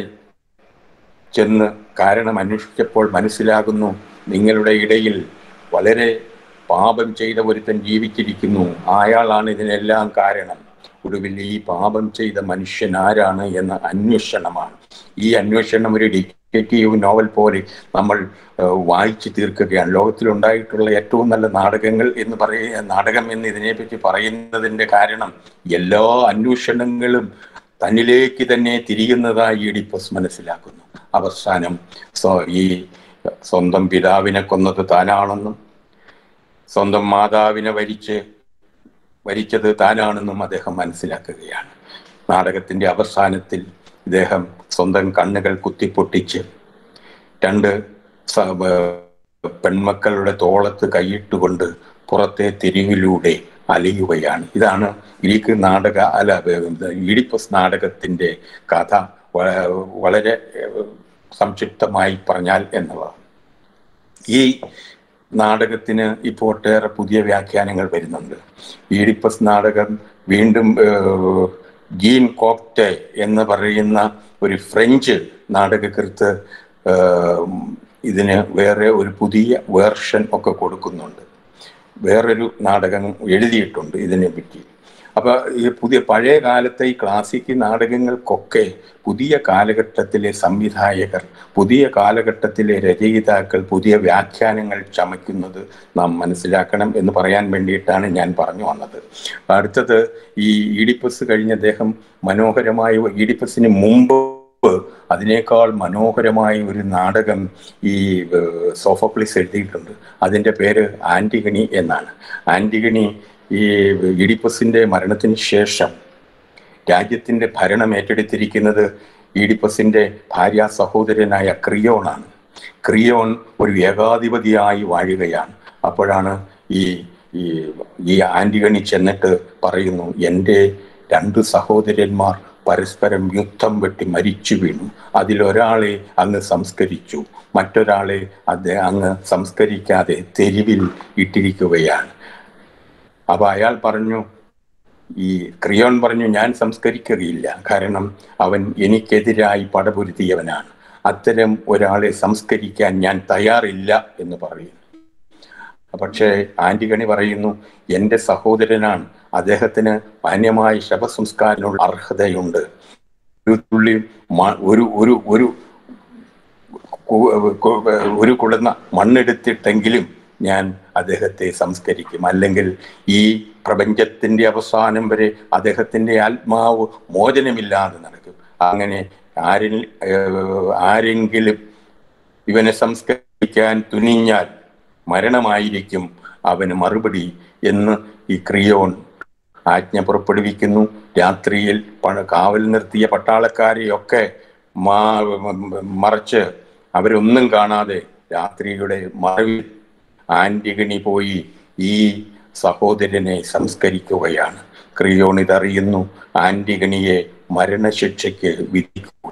ചെന്ന് കാരണം അന്വേഷിച്ചപ്പോൾ മനസ്സിലാകുന്നു നിങ്ങളുടെ ഇടയിൽ വളരെ പാപം ചെയ്ത ഒരുത്തൻ ജീവിച്ചിരിക്കുന്നു അയാളാണ് ഇതിനെല്ലാം കാരണം ഒടുവിൽ ഈ പാപം ചെയ്ത മനുഷ്യൻ ആരാണ് എന്ന അന്വേഷണമാണ് ഈ അന്വേഷണം ഒരു ഡിറ്റക്റ്റീവ് നോവൽ പോലെ നമ്മൾ ഏഹ്, വായിച്ചു തീർക്കുകയാണ് ലോകത്തിലുണ്ടായിട്ടുള്ള ഏറ്റവും നല്ല നാടകങ്ങൾ എന്ന് പറയുക നാടകം എന്ന് ഇതിനെപ്പറ്റി പറയുന്നതിൻ്റെ കാരണം എല്ലാ അന്വേഷണങ്ങളും തന്നിലേക്ക് തന്നെ തിരിയുന്നതായി ഈഡിപ്പസ് മനസ്സിലാക്കുന്നു അവസാനം സ്വ- ഈ സ്വന്തം പിതാവിനെ കൊന്നത് താനാണെന്നും സ്വന്തം മാതാവിനെ വരിച്ച് വരിച്ചത് താനാണെന്നും അദ്ദേഹം മനസ്സിലാക്കുകയാണ് നാടകത്തിന്റെ അവസാനത്തിൽ ഇദ്ദേഹം സ്വന്തം കണ്ണുകൾ കുത്തിപ്പൊട്ടിച്ച് രണ്ട് സ- ഏർ പെൺമക്കളുടെ തോളത്ത് കൈയിട്ടുകൊണ്ട് പുറത്തെ തെരുവിലൂടെ അലയുകയാണ് ഇതാണ് ഗ്രീക്ക് നാടക അല്ല ഏർ ഈഡിപ്പസ് നാടകത്തിന്റെ കഥ വ- വളരെ ഏർ സംക്ഷിപ്തമായി പറഞ്ഞാൽ എന്നുള്ളതാണ് ഈ നാടകത്തിന് ഇപ്പോൾ ഒട്ടേറെ പുതിയ വ്യാഖ്യാനങ്ങൾ വരുന്നുണ്ട് ഈഡിപ്പസ് നാടകം വീണ്ടും ഏർ, ജീൻ കോക്ടെ എന്ന് പറയുന്ന ഒരു ഫ്രഞ്ച് നാടകകൃത്ത് ഏർ, ഇതിന് വേറെ ഒരു പുതിയ വേർഷൻ ഒക്കെ കൊടുക്കുന്നുണ്ട് വേറൊരു നാടകം എഴുതിയിട്ടുണ്ട് ഇതിനെ പറ്റി അപ്പൊ ഈ പുതിയ പഴയ കാലത്തെ ഈ ക്ലാസിക് നാടകങ്ങൾക്കൊക്കെ പുതിയ കാലഘട്ടത്തിലെ സംവിധായകർ പുതിയ കാലഘട്ടത്തിലെ രചയിതാക്കൾ പുതിയ വ്യാഖ്യാനങ്ങൾ ചമയ്ക്കുന്നത് നാം മനസ്സിലാക്കണം എന്ന് പറയാൻ വേണ്ടിയിട്ടാണ് ഞാൻ പറഞ്ഞു വന്നത് അടുത്തത് ഈ ഈഡിപ്പസ് കഴിഞ്ഞ അദ്ദേഹം മനോഹരമായ ഈഡിപ്പസിന് മുമ്പ് അതിനേക്കാൾ മനോഹരമായ ഒരു നാടകം ഈ ഏഹ്, സോഫോക്ലിസ് എഴുതിയിട്ടുണ്ട് അതിൻ്റെ പേര് ആന്റിഗണി എന്നാണ് ആന്റിഗണി ഈ ഈഡിപ്പസിന്റെ മരണത്തിന് ശേഷം രാജ്യത്തിന്റെ ഭരണം ഏറ്റെടുത്തിരിക്കുന്നത് ഈഡിപ്പസിന്റെ ഭാര്യ സഹോദരനായ ക്രിയോണാണ് ക്രിയോൺ ഒരു ഏകാധിപതിയായി വാഴുകയാണ് അപ്പോഴാണ് ഈ ഈ ഈ ആന്റിഗണി ചെന്നിട്ട് പറയുന്നു എൻ്റെ രണ്ട് സഹോദരന്മാർ പരസ്പരം യുദ്ധം വെട്ടി മരിച്ചു വീണു അതിലൊരാളെ അങ്ങ് സംസ്കരിച്ചു മറ്റൊരാളെ അദ്ദേഹം അങ്ങ് സംസ്കരിക്കാതെ തെരുവിൽ ഇട്ടിരിക്കുകയാണ് അപ്പൊ അയാൾ പറഞ്ഞു ഈ ക്രിയോൺ പറഞ്ഞു ഞാൻ സംസ്കരിക്കുകയില്ല കാരണം അവൻ എനിക്കെതിരായി പടപൊരുത്തിയവനാണ് അത്തരം ഒരാളെ സംസ്കരിക്കാൻ ഞാൻ തയ്യാറില്ല എന്ന് പറയുന്നു പക്ഷേ ആന്റിഗണി പറയുന്നു എൻ്റെ സഹോദരനാണ് അദ്ദേഹത്തിന് മാന്യമായ ശവസംസ്കാരത്തിനുള്ള അർഹതയുണ്ട് ഒരു തുള്ളി മ- ഒരു ഒരു ഒരു കു- കു- ഒരു കുളന്ന മണ്ണെടുത്തിട്ടെങ്കിലും ഞാൻ അദ്ദേഹത്തെ സംസ്കരിക്കും അല്ലെങ്കിൽ ഈ പ്രപഞ്ചത്തിന്റെ അവസാനം വരെ അദ്ദേഹത്തിന്റെ ആത്മാവ് മോചനമില്ലാതെ നടക്കും അങ്ങനെ ആരിൽ ഏഹ്, ആരെങ്കിലും ഇവനെ സംസ്കരിക്കാൻ തുനിഞ്ഞാൽ മരണമായിരിക്കും അവന് മറുപടി എന്ന് ഈ ക്രിയോൺ ആജ്ഞ പുറപ്പെടുവിക്കുന്നു രാത്രിയിൽ പണ കാവൽ നിർത്തിയ പട്ടാളക്കാരെയൊക്കെ മാ മറച്ച് അവരൊന്നും കാണാതെ രാത്രിയുടെ മറവിൽ ആന്റിഗണി പോയി ഈ സഹോദരനെ സംസ്കരിക്കുകയാണ് ക്രിയോൺ ഇതറിയുന്നു ആന്റിഗണിയെ മരണശിക്ഷയ്ക്ക് വിധിക്കുക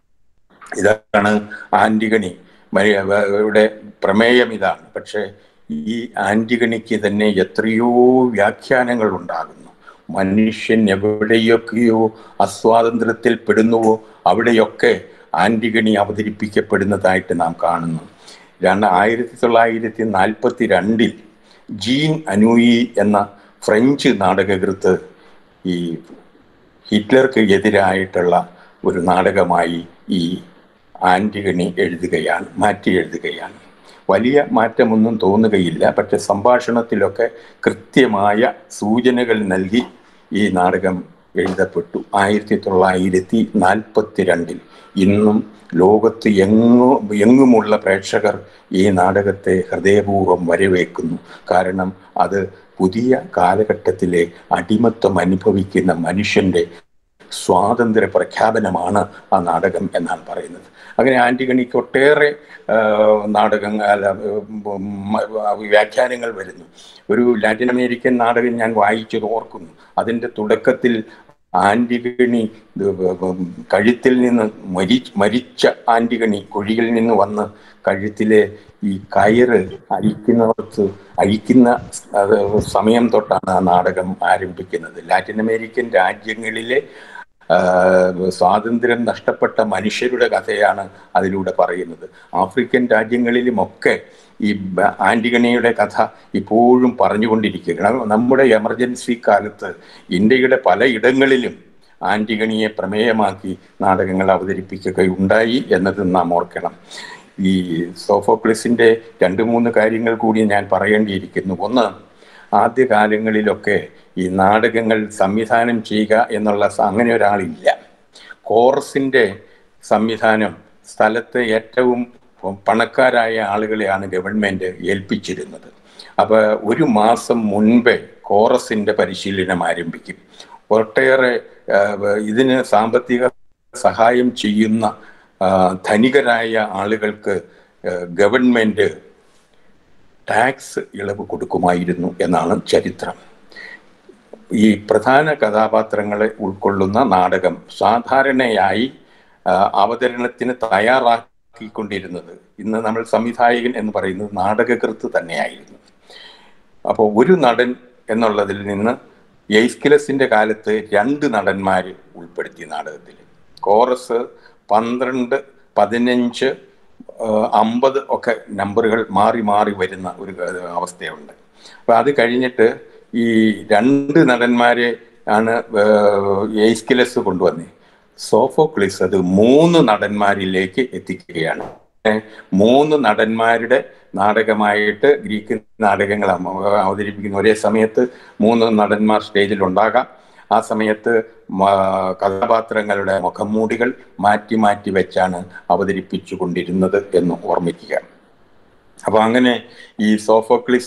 ഇതാണ് ആന്റിഗണി മരി- യുടെ പ്രമേയം ഇതാണ് പക്ഷേ ഈ ആന്റിഗണിക്ക് തന്നെ എത്രയോ വ്യാഖ്യാനങ്ങൾ ഉണ്ടാകുന്നു മനുഷ്യൻ എവിടെയൊക്കെയോ അസ്വാതന്ത്ര്യത്തിൽ പെടുന്നുവോ അവിടെയൊക്കെ ആന്റിഗണി അവതരിപ്പിക്കപ്പെടുന്നതായിട്ട് നാം കാണുന്നു രണ്ട് ആയിരത്തി തൊള്ളായിരത്തി നാൽപ്പത്തി രണ്ടിൽ ജീൻ അനൂയി എന്ന ഫ്രഞ്ച് നാടകകൃത്ത് ഈ ഹിറ്റ്ലർക്ക് എതിരായിട്ടുള്ള ഒരു നാടകമായി ഈ ആന്റിഗണി എഴുതുകയാണ് മാറ്റി എഴുതുകയാണ് വലിയ മാറ്റമൊന്നും തോന്നുകയില്ല പക്ഷെ സംഭാഷണത്തിലൊക്കെ കൃത്യമായ സൂചനകൾ നൽകി ഈ നാടകം എഴുതപ്പെട്ടു ആയിരത്തി തൊള്ളായിരത്തി നാൽപ്പത്തി രണ്ടിൽ ഇന്നും ലോകത്ത് എങ്ങോ എങ്ങുമുള്ള പ്രേക്ഷകർ ഈ നാടകത്തെ ഹൃദയപൂർവ്വം വരവേക്കുന്നു കാരണം അത് പുതിയ കാലഘട്ടത്തിലെ അടിമത്വം അനുഭവിക്കുന്ന മനുഷ്യന്റെ സ്വാതന്ത്ര്യ പ്രഖ്യാപനമാണ് ആ നാടകം എന്നാണ് പറയുന്നത് അങ്ങനെ ആന്റിഗണിക്ക് ഒട്ടേറെ ആ, നാടകങ്ങൾ അല്ല, ഉം, വ്യാഖ്യാനങ്ങൾ വരുന്നു ഒരു ലാറ്റിൻ അമേരിക്കൻ നാടകം ഞാൻ വായിച്ചത് ഓർക്കുന്നു അതിൻ്റെ തുടക്കത്തിൽ ആന്റിഗണി ഇത് ഉം, കഴുത്തിൽ നിന്ന് മരി മരിച്ച ആന്റിഗണി കുഴിയിൽ നിന്ന് വന്ന് കഴുത്തിലെ ഈ കയറ് അഴിക്കുന്നവർക്ക് അഴിക്കുന്ന അത് സമയം തൊട്ടാണ് ആ നാടകം ആരംഭിക്കുന്നത് ലാറ്റിൻ അമേരിക്കൻ രാജ്യങ്ങളിലെ ആ, സ്വാതന്ത്ര്യം നഷ്ടപ്പെട്ട മനുഷ്യരുടെ കഥയാണ് അതിലൂടെ പറയുന്നത് ആഫ്രിക്കൻ രാജ്യങ്ങളിലുമൊക്കെ ഈ ബ- ആന്റിഗണിയുടെ കഥ ഇപ്പോഴും പറഞ്ഞുകൊണ്ടിരിക്കുകയാണ് നമ്മുടെ എമർജൻസി കാലത്ത് ഇന്ത്യയുടെ പലയിടങ്ങളിലും ആന്റിഗണിയെ പ്രമേയമാക്കി നാടകങ്ങൾ അവതരിപ്പിക്കുകയുണ്ടായി എന്നത് നാം ഓർക്കണം ഈ സോഫോക്ലിസിന്റെ രണ്ട് മൂന്ന് കാര്യങ്ങൾ കൂടി ഞാൻ പറയേണ്ടിയിരിക്കുന്നു ഒന്ന് ആദ്യകാലങ്ങളിലൊക്കെ ഈ നാടകങ്ങൾ സംവിധാനം ചെയ്യുക എന്നുള്ള സ- അങ്ങനെ ഒരാളില്ല കോറസിന്റെ സംവിധാനം സ്ഥലത്തെ ഏറ്റവും പണക്കാരായ ആളുകളെയാണ് ഗവൺമെന്റ് ഏൽപ്പിച്ചിരുന്നത് അപ്പൊ ഒരു മാസം മുൻപേ കോറസിന്റെ പരിശീലനം ആരംഭിക്കും ഒട്ടേറെ ആ, ഇതിന് സാമ്പത്തിക സഹായം ചെയ്യുന്ന ആ, ധനികരായ ആളുകൾക്ക് ആ, ഗവൺമെന്റ് ടാക്സ് ഇളവ് കൊടുക്കുമായിരുന്നു എന്നാണ് ചരിത്രം ഈ പ്രധാന കഥാപാത്രങ്ങളെ ഉൾക്കൊള്ളുന്ന നാടകം സാധാരണയായി ആ, അവതരണത്തിന് തയ്യാറാക്കിക്കൊണ്ടിരുന്നത് ഇന്ന് നമ്മൾ സംവിധായകൻ എന്ന് പറയുന്നത് നാടകകൃത്ത് തന്നെയായിരുന്നു അപ്പോൾ ഒരു നടൻ എന്നുള്ളതിൽ നിന്ന് എയ്സ്കിലസിന്റെ കാലത്ത് രണ്ട് നടന്മാർ ഉൾപ്പെടുത്തി നാടകത്തിൽ കോറസ് പന്ത്രണ്ട് പതിനഞ്ച് ആ, അമ്പത് ഒക്കെ നമ്പറുകൾ മാറി മാറി വരുന്ന ഒരു ക- അവസ്ഥയുണ്ട് അപ്പൊ അത് കഴിഞ്ഞിട്ട് ഈ രണ്ട് നടന്മാരെ ആണ് എയ്സ്കിലസ് കൊണ്ടുവന്നത് സോഫോക്ലിസ് അത് മൂന്ന് നടന്മാരിലേക്ക് എത്തിക്കുകയാണ് ഏ, മൂന്ന് നടന്മാരുടെ നാടകമായിട്ട് ഗ്രീക്ക് നാടകങ്ങൾ അവ- അവതരിപ്പിക്കുന്ന ഒരേ സമയത്ത് മൂന്ന് നടന്മാർ സ്റ്റേജിൽ ഉണ്ടാകാം ആ സമയത്ത് മ- കഥാപാത്രങ്ങളുടെ മുഖംമൂടികൾ മാറ്റി മാറ്റി വെച്ചാണ് അവതരിപ്പിച്ചു കൊണ്ടിരുന്നത് എന്ന് ഓർമ്മിക്കുക അപ്പൊ അങ്ങനെ ഈ സോഫോക്ലിസ്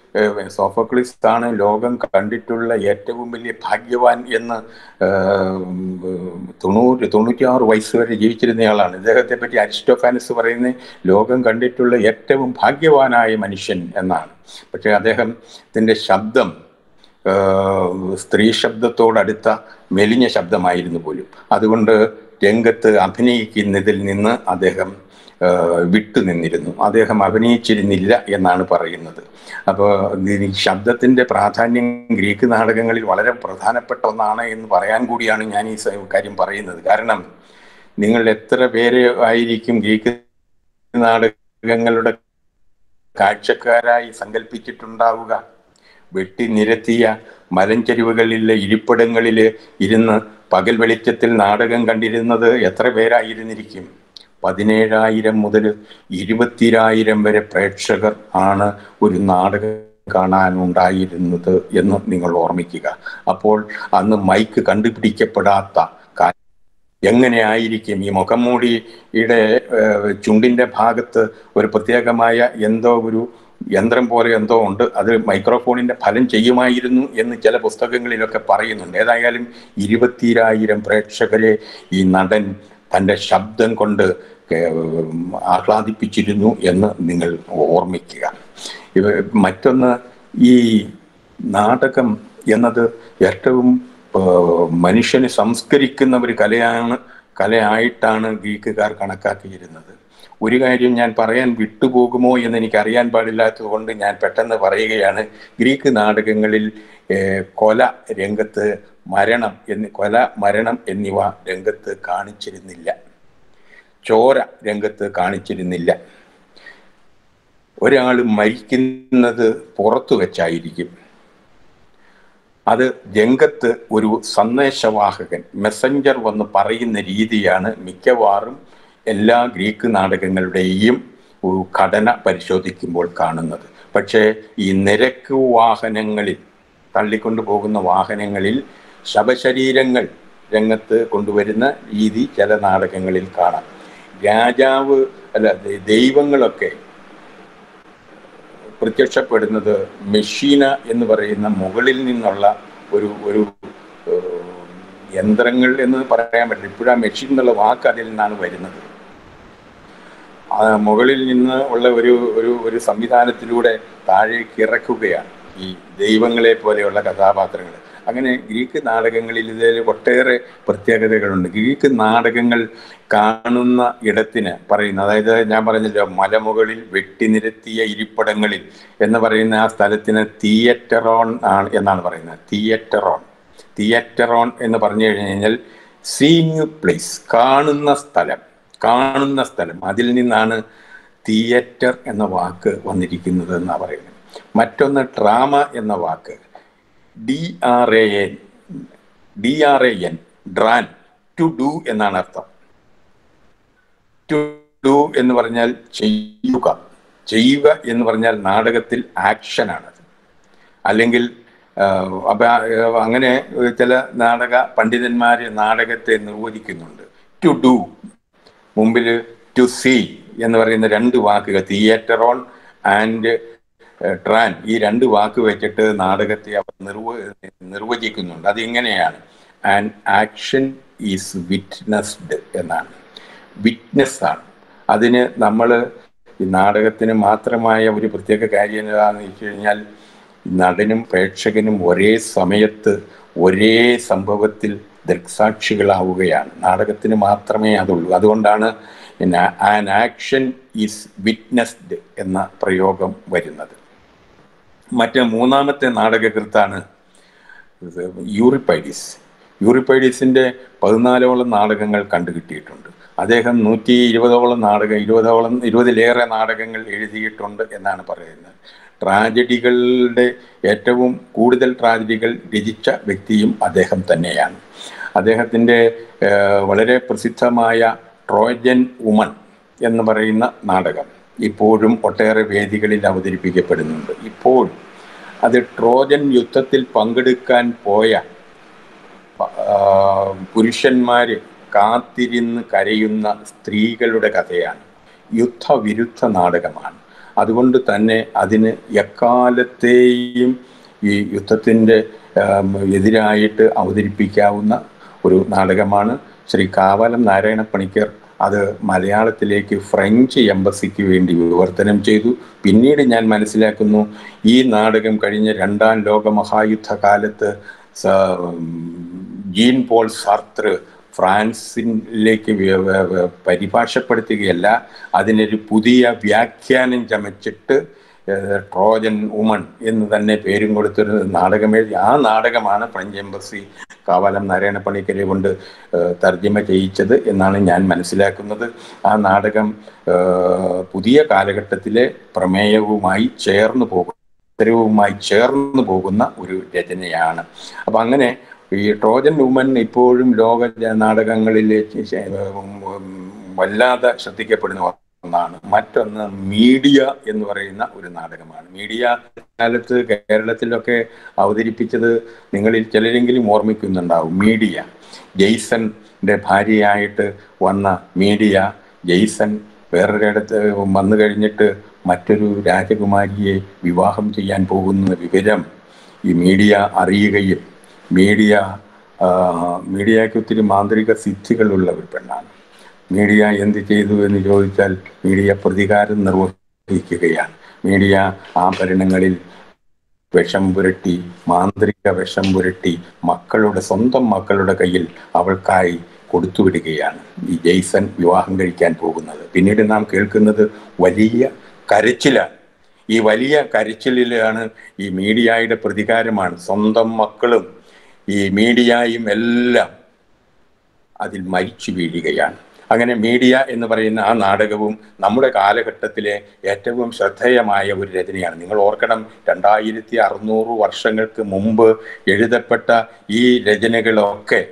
ഏഹ്, സോഫോക്ലിസ് ആണ് ലോകം കണ്ടിട്ടുള്ള ഏറ്റവും വലിയ ഭാഗ്യവാൻ എന്ന് ഏഹ്, തൊണ്ണൂറ് തൊണ്ണൂറ്റിയാറ് വയസ്സ് വരെ ജീവിച്ചിരുന്നയാളാണ് ഇദ്ദേഹത്തെ പറ്റി അരിസ്റ്റോഫാനസ് പറയുന്നത് ലോകം കണ്ടിട്ടുള്ള ഏറ്റവും ഭാഗ്യവാനായ മനുഷ്യൻ എന്നാണ് പക്ഷേ അദ്ദേഹത്തിൻ്റെ ശബ്ദം ഏഹ്, സ്ത്രീ ശബ്ദത്തോടടുത്ത മെലിഞ്ഞ ശബ്ദമായിരുന്നു പോലും അതുകൊണ്ട് രംഗത്ത് അഭിനയിക്കുന്നതിൽ നിന്ന് അദ്ദേഹം ഏഹ്, വിട്ടുനിന്നിരുന്നു അദ്ദേഹം അഭിനയിച്ചിരുന്നില്ല എന്നാണ് പറയുന്നത് അപ്പോൾ ഈ ശബ്ദത്തിൻ്റെ പ്രാധാന്യം ഗ്രീക്ക് നാടകങ്ങളിൽ വളരെ പ്രധാനപ്പെട്ട ഒന്നാണ് എന്ന് പറയാൻ കൂടിയാണ് ഞാൻ ഈ സ- കാര്യം പറയുന്നത് കാരണം നിങ്ങൾ എത്ര പേര് ആയിരിക്കും ഗ്രീക്ക് നാടകങ്ങളുടെ കാഴ്ചക്കാരായി സങ്കല്പിച്ചിട്ടുണ്ടാവുക വെട്ടി നിരത്തിയ മലഞ്ചെരിവുകളിലെ ഇരിപ്പിടങ്ങളിൽ ഇരുന്ന് പകൽ വെളിച്ചത്തിൽ നാടകം കണ്ടിരുന്നത് എത്ര പേരായിരുന്നിരിക്കും പതിനേഴായിരം മുതൽ ഇരുപത്തിരായിരം വരെ പ്രേക്ഷകർ ആണ് ഒരു നാടകം കാണാനുണ്ടായിരുന്നത് എന്ന് നിങ്ങൾ ഓർമ്മിക്കുക അപ്പോൾ അന്ന് മൈക്ക് കണ്ടുപിടിക്കപ്പെടാത്ത കാ- എങ്ങനെയായിരിക്കും ഈ മുഖംമൂടിയുടെ ഏഹ്, ചുണ്ടിന്റെ ഭാഗത്ത് ഒരു പ്രത്യേകമായ എന്തോ ഒരു യന്ത്രം പോലെ എന്തോ ഉണ്ട് അത് മൈക്രോഫോണിന്റെ ഫലം ചെയ്യുമായിരുന്നു എന്ന് ചില പുസ്തകങ്ങളിലൊക്കെ പറയുന്നുണ്ട് ഏതായാലും ഇരുപത്തിരായിരം പ്രേക്ഷകരെ ഈ നടൻ തൻ്റെ ശബ്ദം കൊണ്ട് ഏഹ്, ആഹ്ലാദിപ്പിച്ചിരുന്നു എന്ന് നിങ്ങൾ ഓർമ്മിക്കുക ഇവ മറ്റൊന്ന് ഈ നാടകം എന്നത് ഏറ്റവും ഏഹ്, മനുഷ്യനെ സംസ്കരിക്കുന്ന ഒരു കലയാണ് കലയായിട്ടാണ് ഗ്രീക്കുകാർ കണക്കാക്കിയിരുന്നത് ഒരു കാര്യം ഞാൻ പറയാൻ വിട്ടുപോകുമോ എന്ന് എനിക്ക് അറിയാൻ പാടില്ലാത്തത് കൊണ്ട് ഞാൻ പെട്ടെന്ന് പറയുകയാണ് ഗ്രീക്ക് നാടകങ്ങളിൽ ഏഹ്, കൊല രംഗത്ത് മരണം എന്നി കൊല മരണം എന്നിവ രംഗത്ത് കാണിച്ചിരുന്നില്ല ചോര രംഗത്ത് കാണിച്ചിരുന്നില്ല ഒരാൾ മരിക്കുന്നത് പുറത്തു വെച്ചായിരിക്കും അത് രംഗത്ത് ഒരു സന്ദേശവാഹകൻ മെസ്സഞ്ചർ വന്ന് പറയുന്ന രീതിയാണ് മിക്കവാറും എല്ലാ ഗ്രീക്ക് നാടകങ്ങളുടെയും ഒരു ഘടന പരിശോധിക്കുമ്പോൾ കാണുന്നത് പക്ഷേ ഈ നിരക്ക് വാഹനങ്ങളിൽ തള്ളിക്കൊണ്ടു പോകുന്ന വാഹനങ്ങളിൽ ശവശരീരങ്ങൾ രംഗത്ത് കൊണ്ടുവരുന്ന രീതി ചില നാടകങ്ങളിൽ കാണാം രാജാവ് അല്ല ദ- ദൈവങ്ങളൊക്കെ പ്രത്യക്ഷപ്പെടുന്നത് മെഷീന എന്ന് പറയുന്ന മുകളിൽ നിന്നുള്ള ഒരു ഒരു ഏഹ്, യന്ത്രങ്ങൾ എന്ന് പറയാൻ പറ്റില്ല ഇപ്പോഴും ആ മെഷീൻ എന്നുള്ള വാക്ക് അതിൽ നിന്നാണ് വരുന്നത് ആ മുകളിൽ നിന്ന് ഉള്ള ഒരു ഒരു ഒരു സംവിധാനത്തിലൂടെ താഴേക്ക് ഇറക്കുകയാണ് ഈ ദൈവങ്ങളെ പോലെയുള്ള കഥാപാത്രങ്ങൾ അങ്ങനെ ഗ്രീക്ക് നാടകങ്ങളിൽ ഇതിൽ ഒട്ടേറെ പ്രത്യേകതകളുണ്ട് ഗ്രീക്ക് നാടകങ്ങൾ കാണുന്ന ഇടത്തിന് പറയുന്ന അതായത് ഞാൻ പറഞ്ഞല്ലോ മലമുകളിൽ വെട്ടിനിരത്തിയ ഇരിപ്പിടങ്ങളിൽ എന്ന് പറയുന്ന ആ സ്ഥലത്തിന് തിയേറ്ററോൺ ആണ് എന്നാണ് പറയുന്നത് തിയേറ്ററോൺ തിയേറ്ററോൺ എന്ന് പറഞ്ഞു കഴിഞ്ഞാൽ സീയിങ് പ്ലേസ് കാണുന്ന സ്ഥലം കാണുന്ന സ്ഥലം അതിൽ നിന്നാണ് തിയേറ്റർ എന്ന വാക്ക് വന്നിരിക്കുന്നത് എന്നാണ് പറയുന്നത് മറ്റൊന്ന് ഡ്രാമ എന്ന വാക്ക് D R A N D R A N ഡ്രാൻ ടു ഡു എന്നാണ് അർത്ഥം ടു ഡു എന്ന് പറഞ്ഞാൽ ചെയ്യുക ചെയ്യുക എന്ന് പറഞ്ഞാൽ നാടകത്തിൽ ആക്ഷനാണത് അല്ലെങ്കിൽ ആഹ്, അപ്പൊ ആഹ്, അങ്ങനെ ചില നാടക പണ്ഡിതന്മാര് നാടകത്തെ നിർവചിക്കുന്നുണ്ട് ടു ഡു മുമ്പിൽ ടു സീ എന്ന് പറയുന്ന രണ്ട് വാക്കുകൾ തിയേറ്ററോൺ ആൻഡ് ട്രാൻ ഈ രണ്ട് വാക്ക് വെച്ചിട്ട് നാടകത്തെ അവർ നിർവ നിർവചിക്കുന്നുണ്ട് അത് ഇങ്ങനെയാണ് ആൻഡ് ആക്ഷൻ ഈസ് വിറ്റ്നസ്ഡ് എന്നാണ് വിറ്റ്നസ് ആണ് അതിന് നമ്മൾ ഈ നാടകത്തിന് മാത്രമായ ഒരു പ്രത്യേക കാര്യം എന്താണെന്ന് വെച്ച് കഴിഞ്ഞാൽ നടനും പ്രേക്ഷകനും ഒരേ സമയത്ത് ഒരേ സംഭവത്തിൽ ദൃക്സാക്ഷികളാവുകയാണ് നാടകത്തിന് മാത്രമേ അതുള്ളൂ അതുകൊണ്ടാണ് ആൻ ആക്ഷൻ ഈസ് വിറ്റ്നസ്ഡ് എന്ന പ്രയോഗം വരുന്നത് മറ്റ് മൂന്നാമത്തെ നാടകകൃത്താണ് യൂറിപ്പൈഡിസ് യൂറിപ്പൈഡിസിന്റെ പതിനാലോളം നാടകങ്ങൾ കണ്ടുകിട്ടിയിട്ടുണ്ട് അദ്ദേഹം നൂറ്റി ഇരുപതോളം നാടകം ഇരുപതോളം ഇരുപതിലേറെ നാടകങ്ങൾ എഴുതിയിട്ടുണ്ട് എന്നാണ് പറയുന്നത് ട്രാജഡികളുടെ ഏറ്റവും കൂടുതൽ ട്രാജഡികൾ രചിച്ച വ്യക്തിയും അദ്ദേഹം തന്നെയാണ് അദ്ദേഹത്തിൻ്റെ ഏഹ്, വളരെ പ്രസിദ്ധമായ ട്രോജൻ ഉമൺ എന്ന് പറയുന്ന നാടകം ഇപ്പോഴും ഒട്ടേറെ വേദികളിൽ അവതരിപ്പിക്കപ്പെടുന്നുണ്ട് ഇപ്പോൾ അത് ട്രോജൻ യുദ്ധത്തിൽ പങ്കെടുക്കാൻ പോയ ആ, പുരുഷന്മാര് കാത്തിരുന്ന് കരയുന്ന സ്ത്രീകളുടെ കഥയാണ് യുദ്ധവിരുദ്ധ നാടകമാണ് അതുകൊണ്ട് തന്നെ അതിന് എക്കാലത്തെയും ഈ യുദ്ധത്തിൻ്റെ എതിരായിട്ട് അവതരിപ്പിക്കാവുന്ന ഒരു നാടകമാണ് ശ്രീ കാവാലം നാരായണ പണിക്കർ അത് മലയാളത്തിലേക്ക് ഫ്രഞ്ച് എംബസിക്ക് വേണ്ടി വിവർത്തനം ചെയ്തു പിന്നീട് ഞാൻ മനസ്സിലാക്കുന്നു ഈ നാടകം കഴിഞ്ഞ രണ്ടാം ലോക മഹായുദ്ധ കാലത്ത് സ- ജീൻ പോൾ സാർത്ര ഫ്രാൻസിലേക്ക് വ്യ- വ്യ- വ്യ- പരിഭാഷപ്പെടുത്തുകയല്ല അതിനൊരു പുതിയ വ്യാഖ്യാനം ചമച്ചിട്ട് ഏഹ്, ട്രോജൻ ഉമൺ എന്ന് തന്നെ പേരും കൊടുത്തൊരു നാടകം എഴുതി ആ നാടകമാണ് ഫ്രഞ്ച് എംബസി കാവാലം നാരായണ പണിക്കരെ കൊണ്ട് ഏഹ്, തർജ്ജമ ചെയ്യിച്ചത് എന്നാണ് ഞാൻ മനസ്സിലാക്കുന്നത് ആ നാടകം ഏഹ്, പുതിയ കാലഘട്ടത്തിലെ പ്രമേയവുമായി ചേർന്ന് പോകും ഉത്തരവുമായി ചേർന്ന് പോകുന്ന ഒരു രചനയാണ് അപ്പൊ അങ്ങനെ ഈ ട്രോജൻ വുമൻ ഇപ്പോഴും ലോക ജ- നാടകങ്ങളിലേക്ക് ശ- ഉം, ഉം, വല്ലാതെ ശ്രദ്ധിക്കപ്പെടുന്ന ഒന്നാണ് മറ്റൊന്ന് മീഡിയ എന്ന് പറയുന്ന ഒരു നാടകമാണ് മീഡിയ കാലത്ത് കേരളത്തിലൊക്കെ അവതരിപ്പിച്ചത് നിങ്ങളിൽ ചിലരെങ്കിലും ഓർമ്മിക്കുന്നുണ്ടാവും മീഡിയ ജെയ്സന്റെ ഭാര്യയായിട്ട് വന്ന മീഡിയ ജെയ്സൺ വേറൊരിടത്ത് വന്നു കഴിഞ്ഞിട്ട് മറ്റൊരു രാജകുമാരിയെ വിവാഹം ചെയ്യാൻ പോകുന്ന വിവരം ഈ മീഡിയ അറിയുകയും മീഡിയ ആ, മീഡിയയ്ക്ക് ഒത്തിരി മാന്ത്രിക സിദ്ധികളുള്ള ഒരു പെണ്ണാണ് മീഡിയ എന്ത് ചെയ്തു എന്ന് ചോദിച്ചാൽ മീഡിയ പ്രതികാരം നിർവഹിക്കുകയാണ് മീഡിയ ആഭരണങ്ങളിൽ വിഷം പുരട്ടി മാന്ത്രിക വിഷം പുരട്ടി മക്കളുടെ സ്വന്തം മക്കളുടെ കയ്യിൽ അവൾക്കായി കൊടുത്തുവിടുകയാണ് ഈ ജെയ്സൺ വിവാഹം കഴിക്കാൻ പോകുന്നത് പിന്നീട് നാം കേൾക്കുന്നത് വലിയ കരച്ചിലാണ് ഈ വലിയ കരച്ചിലിലാണ് ഈ മീഡിയയുടെ പ്രതികാരമാണ് സ്വന്തം മക്കളും ഈ മീഡിയയും എല്ലാം അതിൽ മരിച്ചു വീഴുകയാണ് അങ്ങനെ മീഡിയ എന്ന് പറയുന്ന ആ നാടകവും നമ്മുടെ കാലഘട്ടത്തിലെ ഏറ്റവും ശ്രദ്ധേയമായ ഒരു രചനയാണ് നിങ്ങൾ ഓർക്കണം രണ്ടായിരത്തി അറുന്നൂറ് വർഷങ്ങൾക്ക് മുമ്പ് എഴുതപ്പെട്ട ഈ രചനകളൊക്കെ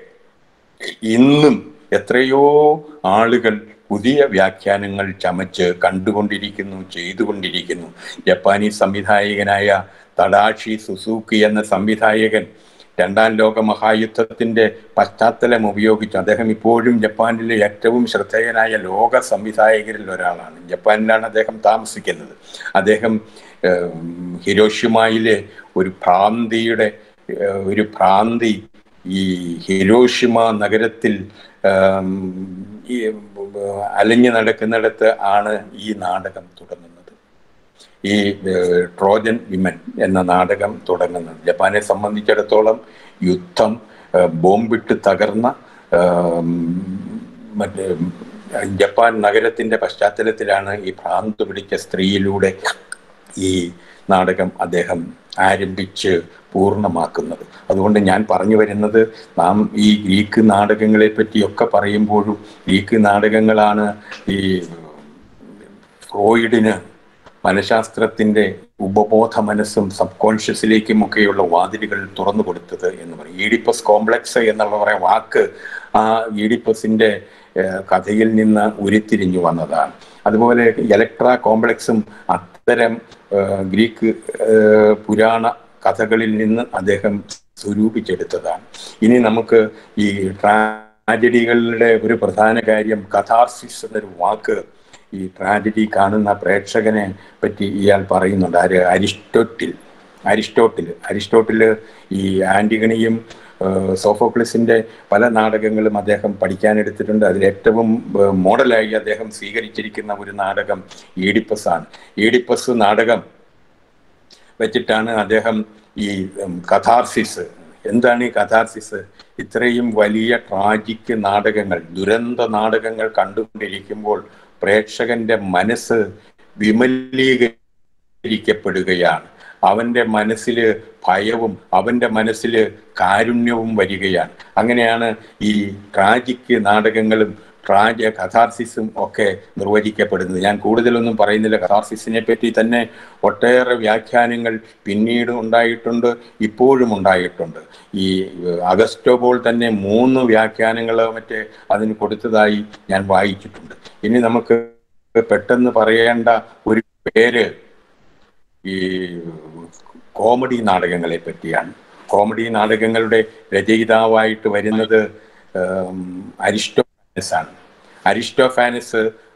ഇന്നും എത്രയോ ആളുകൾ പുതിയ വ്യാഖ്യാനങ്ങൾ ചമച്ച് കണ്ടുകൊണ്ടിരിക്കുന്നു ചെയ്തുകൊണ്ടിരിക്കുന്നു ജപ്പാനീസ് സംവിധായകനായ തടാഷി സുസൂക്കി എന്ന സംവിധായകൻ രണ്ടാം ലോക മഹായുദ്ധത്തിന്റെ പശ്ചാത്തലം ഉപയോഗിച്ച് അദ്ദേഹം ഇപ്പോഴും ജപ്പാനിലെ ഏറ്റവും ശ്രദ്ധേയനായ ലോക സംവിധായകരിൽ ഒരാളാണ് ജപ്പാനിലാണ് അദ്ദേഹം താമസിക്കുന്നത് അദ്ദേഹം ഏഹ്, ഹിരോഷിമയിലെ ഒരു ഭ്രാന്തിയുടെ ഏഹ്, ഒരു ഭ്രാന്തി ഈ ഹിരോഷിമ നഗരത്തിൽ ആം, ഈ അലഞ്ഞു നടക്കുന്നിടത്ത് ആണ് ഈ നാടകം തുടങ്ങുന്നത് ഈ ഏഹ്, ട്രോജൻ വിമൻ എന്ന നാടകം തുടങ്ങുന്നത് ജപ്പാനെ സംബന്ധിച്ചിടത്തോളം യുദ്ധം ഏഹ്, ബോംബിട്ട് തകർന്ന ആം, മറ്റേ ജപ്പാൻ നഗരത്തിന്റെ പശ്ചാത്തലത്തിലാണ് ഈ ഭ്രാന്ത് പിടിച്ച സ്ത്രീയിലൂടെ ഈ നാടകം അദ്ദേഹം ആരംഭിച്ച് പൂർണ്ണമാക്കുന്നത് അതുകൊണ്ട് ഞാൻ പറഞ്ഞു വരുന്നത് നാം ഈ ഗ്രീക്ക് നാടകങ്ങളെ പറ്റിയൊക്കെ പറയുമ്പോഴും ഗ്രീക്ക് നാടകങ്ങളാണ് ഈ ഫ്രോയിഡിന് മനഃശാസ്ത്രത്തിന്റെ ഉപബോധ മനസ്സും സബ് കോൺഷ്യസിലേക്കും ഒക്കെയുള്ള വാതിലുകൾ തുറന്നു കൊടുത്തത് എന്ന് പറയും ഈഡിപ്പസ് കോംപ്ലക്സ് എന്നുള്ള പറയുന്ന വാക്ക് ആ ഈഡിപ്പസിന്റെ ഏഹ്, കഥയിൽ നിന്ന് ഉരുത്തിരിഞ്ഞു വന്നതാണ് അതുപോലെ ഇലക്ട്ര കോംപ്ലക്സും അത്തരം ഏഹ്, ഗ്രീക്ക് ഏഹ്, പുരാണ കഥകളിൽ നിന്ന് അദ്ദേഹം സ്വരൂപിച്ചെടുത്തതാണ് ഇനി നമുക്ക് ഈ ട്രാജഡികളുടെ ഒരു പ്രധാന കാര്യം കഥാർസിസ് എന്നൊരു വാക്ക് ഈ ട്രാജഡി കാണുന്ന പ്രേക്ഷകനെ പറ്റി ഇയാൾ പറയുന്നുണ്ട് ആര് അരിസ്റ്റോട്ടിൽ അരിസ്റ്റോട്ടിൽ അരിസ്റ്റോട്ടിൽ ഈ ആന്റിഗണിയും ഏഹ്, സോഫോക്ലിസിന്റെ പല നാടകങ്ങളും അദ്ദേഹം പഠിക്കാനെടുത്തിട്ടുണ്ട് അതിൽ ഏറ്റവും ഏഹ്, മോഡലായി അദ്ദേഹം സ്വീകരിച്ചിരിക്കുന്ന ഒരു നാടകം ഈഡിപ്പസ് ആണ് ഈഡിപ്പസ് നാടകം വെച്ചിട്ടാണ് അദ്ദേഹം ഈ ഉം, കഥാർസിസ് എന്താണ് ഈ കഥാർസിസ് ഇത്രയും വലിയ ട്രാജിക് നാടകങ്ങൾ ദുരന്ത നാടകങ്ങൾ കണ്ടുകൊണ്ടിരിക്കുമ്പോൾ പ്രേക്ഷകന്റെ മനസ്സ് വിമലീകരിക്കപ്പെടുകയാണ് അവന്റെ മനസ്സിൽ ഭയവും അവന്റെ മനസ്സിൽ കാരുണ്യവും വരികയാണ് അങ്ങനെയാണ് ഈ ട്രാജിക് നാടകങ്ങളും ട്രാജ കഥാർസിസും ഒക്കെ നിർവചിക്കപ്പെടുന്നത് ഞാൻ കൂടുതലൊന്നും പറയുന്നില്ല കഥാർസിസിനെ പറ്റി തന്നെ ഒട്ടേറെ വ്യാഖ്യാനങ്ങൾ പിന്നീട് ഉണ്ടായിട്ടുണ്ട് ഇപ്പോഴും ഉണ്ടായിട്ടുണ്ട് ഈ ഏഹ്, അഗസ്റ്റോ പോൾ തന്നെ മൂന്ന് വ്യാഖ്യാനങ്ങൾ മറ്റേ അതിന് കൊടുത്തതായി ഞാൻ വായിച്ചിട്ടുണ്ട് ഇനി നമുക്ക് പെട്ടെന്ന് പറയേണ്ട ഒരു പേര് ഈ കോമഡി നാടകങ്ങളെ പറ്റിയാണ് കോമഡി നാടകങ്ങളുടെ രചയിതാവായിട്ട് വരുന്നത് ഉം, അരിസ്റ്റോഫാനസ് ആണ് അരിസ്റ്റോഫാനസ്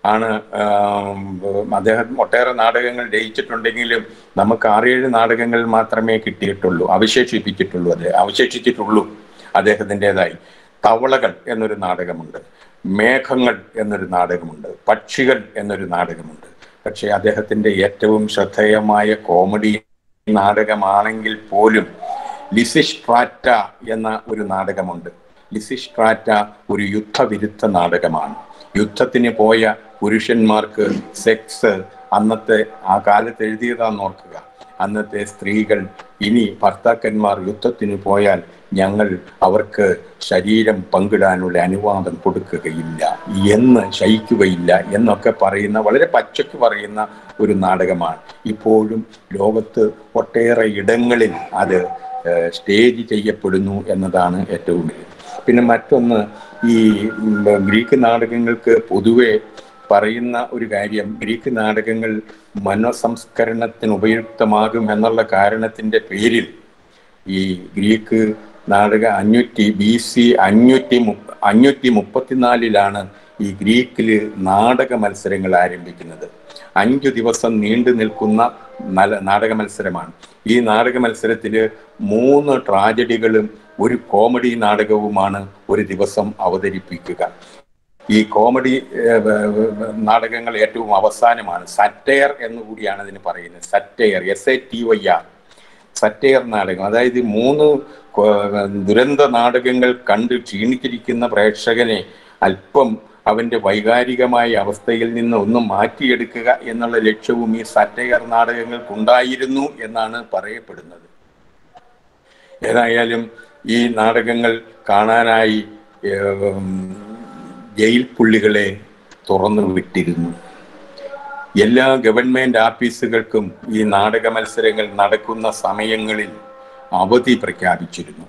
ആണ് ആം, അദ്ദേഹം ഒട്ടേറെ നാടകങ്ങൾ രചിച്ചിട്ടുണ്ടെങ്കിലും നമുക്ക് ആറേഴ് നാടകങ്ങൾ മാത്രമേ കിട്ടിയിട്ടുള്ളൂ അവശേഷിപ്പിച്ചിട്ടുള്ളൂ അത് അവശേഷിച്ചിട്ടുള്ളൂ അദ്ദേഹത്തിൻ്റെതായി തവളകൾ എന്നൊരു നാടകമുണ്ട് മേഘങ്ങൾ എന്നൊരു നാടകമുണ്ട് പക്ഷികൾ എന്നൊരു നാടകമുണ്ട് പക്ഷേ അദ്ദേഹത്തിൻ്റെ ഏറ്റവും ശ്രദ്ധേയമായ കോമഡി നാടകമാണെങ്കിൽ പോലും ലിസിസ്ട്രാറ്റ എന്ന ഒരു നാടകമുണ്ട് ലിസിസ്ട്രാറ്റ ഒരു യുദ്ധവിരുദ്ധ നാടകമാണ് യുദ്ധത്തിന് പോയ പുരുഷന്മാർക്ക് സെക്സ് അന്നത്തെ ആ കാലത്ത് എഴുതിയതാന്ന് ഓർക്കുക അന്നത്തെ സ്ത്രീകൾ ഇനി ഭർത്താക്കന്മാർ യുദ്ധത്തിന് പോയാൽ ഞങ്ങൾ അവർക്ക് ശരീരം പങ്കിടാനുള്ള അനുവാദം കൊടുക്കുകയില്ല എന്ന് ശയിക്കുകയില്ല എന്നൊക്കെ പറയുന്ന വളരെ പച്ചയ്ക്ക് പറയുന്ന ഒരു നാടകമാണ് ഇപ്പോഴും ലോകത്ത് ഒട്ടേറെ ഇടങ്ങളിൽ അത് ഏഹ്, സ്റ്റേജ് ചെയ്യപ്പെടുന്നു എന്നതാണ് ഏറ്റവും വലിയ പിന്നെ മറ്റൊന്ന് ഈ ഉം, ഗ്രീക്ക് നാടകങ്ങൾക്ക് പൊതുവെ പറയുന്ന ഒരു കാര്യം ഗ്രീക്ക് നാടകങ്ങൾ മനോസംസ്കരണത്തിന് ഉപയുക്തമാകും എന്നുള്ള കാരണത്തിന്റെ പേരിൽ ഈ ഗ്രീക്ക് നാടക അഞ്ഞൂറ്റി ബി സി അഞ്ഞൂറ്റി മുപ്പ അഞ്ഞൂറ്റി മുപ്പത്തിനാലിലാണ് ഈ ഗ്രീക്കില് നാടക മത്സരങ്ങൾ ആരംഭിക്കുന്നത് അഞ്ചു ദിവസം നീണ്ടു നിൽക്കുന്ന നല്ല നാടക മത്സരമാണ് ഈ നാടക മത്സരത്തില് മൂന്ന് ട്രാജഡികളും ഒരു കോമഡി നാടകവുമാണ് ഒരു ദിവസം അവതരിപ്പിക്കുക ഈ കോമഡി ഏഹ്, ഏഹ്, നാടകങ്ങൾ ഏറ്റവും അവസാനമാണ് സറ്റയർ എന്ന് കൂടിയാണ് അതിന് പറയുന്നത് satire S A T Y R satire നാടകം അതായത് ഈ മൂന്ന് കൊ- ദുരന്ത നാടകങ്ങൾ കണ്ട് ക്ഷീണിച്ചിരിക്കുന്ന പ്രേക്ഷകനെ അല്പം അവന്റെ വൈകാരികമായ അവസ്ഥയിൽ നിന്ന് ഒന്ന് മാറ്റിയെടുക്കുക എന്നുള്ള ലക്ഷ്യവും ഈ സറ്റയർ നാടകങ്ങൾക്കുണ്ടായിരുന്നു എന്നാണ് പറയപ്പെടുന്നത് ഏതായാലും ഈ നാടകങ്ങൾ കാണാനായി ഏം, ജയിൽ പുള്ളികളെ തുറന്നു വിട്ടിരുന്നു എല്ലാ ഗവൺമെന്റ് ആഫീസുകൾക്കും ഈ നാടക മത്സരങ്ങൾ നടക്കുന്ന സമയങ്ങളിൽ അവധി പ്രഖ്യാപിച്ചിരുന്നു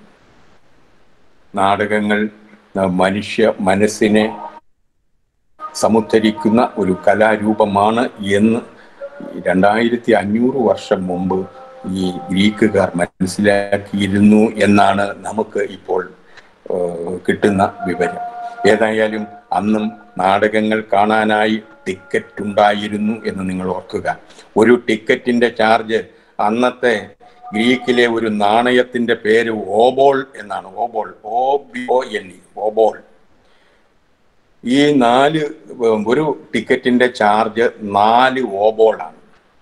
നാടകങ്ങൾ ന- മനുഷ്യ മനസ്സിനെ സമുദ്ധരിക്കുന്ന ഒരു കലാരൂപമാണ് എന്ന് രണ്ടായിരത്തി അഞ്ഞൂറ് വർഷം മുമ്പ് ഈ ഗ്രീക്കുകാർ മനസ്സിലാക്കിയിരുന്നു എന്നാണ് നമുക്ക് ഇപ്പോൾ ഏഹ്, കിട്ടുന്ന വിവരം ഏതായാലും അന്നും നാടകങ്ങൾ കാണാനായി ടിക്കറ്റ് ഉണ്ടായിരുന്നു എന്ന് നിങ്ങൾ ഓർക്കുക ഒരു ടിക്കറ്റിന്റെ ചാർജ് അന്നത്തെ ഗ്രീക്കിലെ ഒരു നാണയത്തിന്റെ പേര് ഓബോൾ എന്നാണ് obol O B O N E obol ഈ നാല് ഒരു ടിക്കറ്റിന്റെ ചാർജ് നാല് ഓബോളാണ്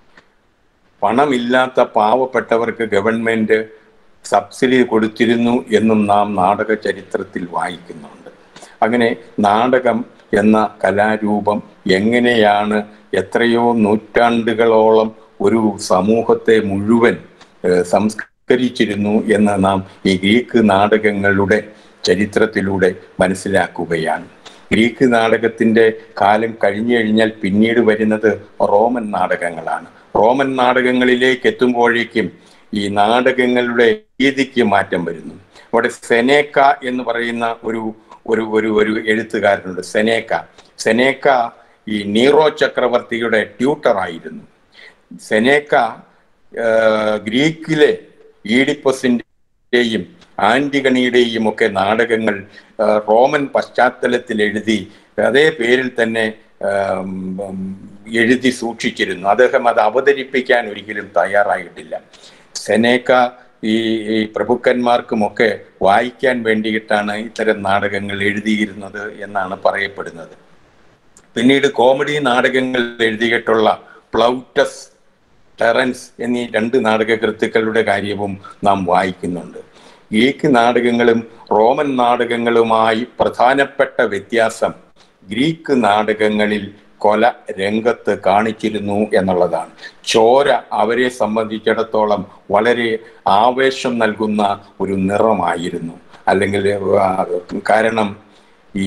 പണമില്ലാത്ത പാവപ്പെട്ടവർക്ക് ഗവൺമെന്റ് സബ്സിഡി കൊടുത്തിരുന്നു എന്നും നാം നാടക ചരിത്രത്തിൽ വായിക്കുന്നുണ്ട് അങ്ങനെ നാടകം എന്ന കലാരൂപം എങ്ങനെയാണ് എത്രയോ നൂറ്റാണ്ടുകളോളം ഒരു സമൂഹത്തെ മുഴുവൻ ഏഹ്, സംസ്കരിച്ചിരുന്നു എന്ന് നാം ഈ ഗ്രീക്ക് നാടകങ്ങളുടെ ചരിത്രത്തിലൂടെ മനസ്സിലാക്കുകയാണ് ഗ്രീക്ക് നാടകത്തിന്റെ കാലം കഴിഞ്ഞു കഴിഞ്ഞാൽ പിന്നീട് വരുന്നത് റോമൻ നാടകങ്ങളാണ് റോമൻ നാടകങ്ങളിലേക്ക് എത്തുമ്പോഴേക്കും ഈ നാടകങ്ങളുടെ രീതിക്ക് മാറ്റം വരുന്നു അവിടെ സെനേക്ക എന്ന് പറയുന്ന ഒരു ഒരു ഒരു ഒരു എഴുത്തുകാരനുണ്ട് സെനേക്ക സെനേക്ക ഈ നീറോ ചക്രവർത്തിയുടെ ട്യൂട്ടർ ആയിരുന്നു സെനേക്ക ആ, ഗ്രീക്കിലെ ഈഡിപ്പസിന്റെയും ആന്റിഗണിയുടെയും ഒക്കെ നാടകങ്ങൾ ആ, റോമൻ പശ്ചാത്തലത്തിൽ എഴുതി അതേ പേരിൽ തന്നെ ആം, ഉം, എഴുതി സൂക്ഷിച്ചിരുന്നു അദ്ദേഹം അത് അവതരിപ്പിക്കാൻ ഒരിക്കലും തയ്യാറായിട്ടില്ല സെനേക്ക ഈ ഈ പ്രഭുക്കന്മാർക്കുമൊക്കെ വായിക്കാൻ വേണ്ടിയിട്ടാണ് ഇത്തരം നാടകങ്ങൾ എഴുതിയിരുന്നത് എന്നാണ് പറയപ്പെടുന്നത് പിന്നീട് കോമഡി നാടകങ്ങൾ എഴുതിയിട്ടുള്ള പ്ലൗട്ടസ് ടെറൻസ് എന്നീ രണ്ട് നാടകകൃത്തുക്കളുടെ കാര്യവും നാം വായിക്കുന്നുണ്ട് ഗ്രീക്ക് നാടകങ്ങളും റോമൻ നാടകങ്ങളുമായി പ്രധാനപ്പെട്ട വ്യത്യാസം ഗ്രീക്ക് നാടകങ്ങളിൽ കൊല രംഗത്ത് കാണിച്ചിരുന്നു എന്നുള്ളതാണ് ചോര അവരെ സംബന്ധിച്ചിടത്തോളം വളരെ ആവേശം നൽകുന്ന ഒരു നിറമായിരുന്നു അല്ലെങ്കിൽ ആ, കാരണം ഈ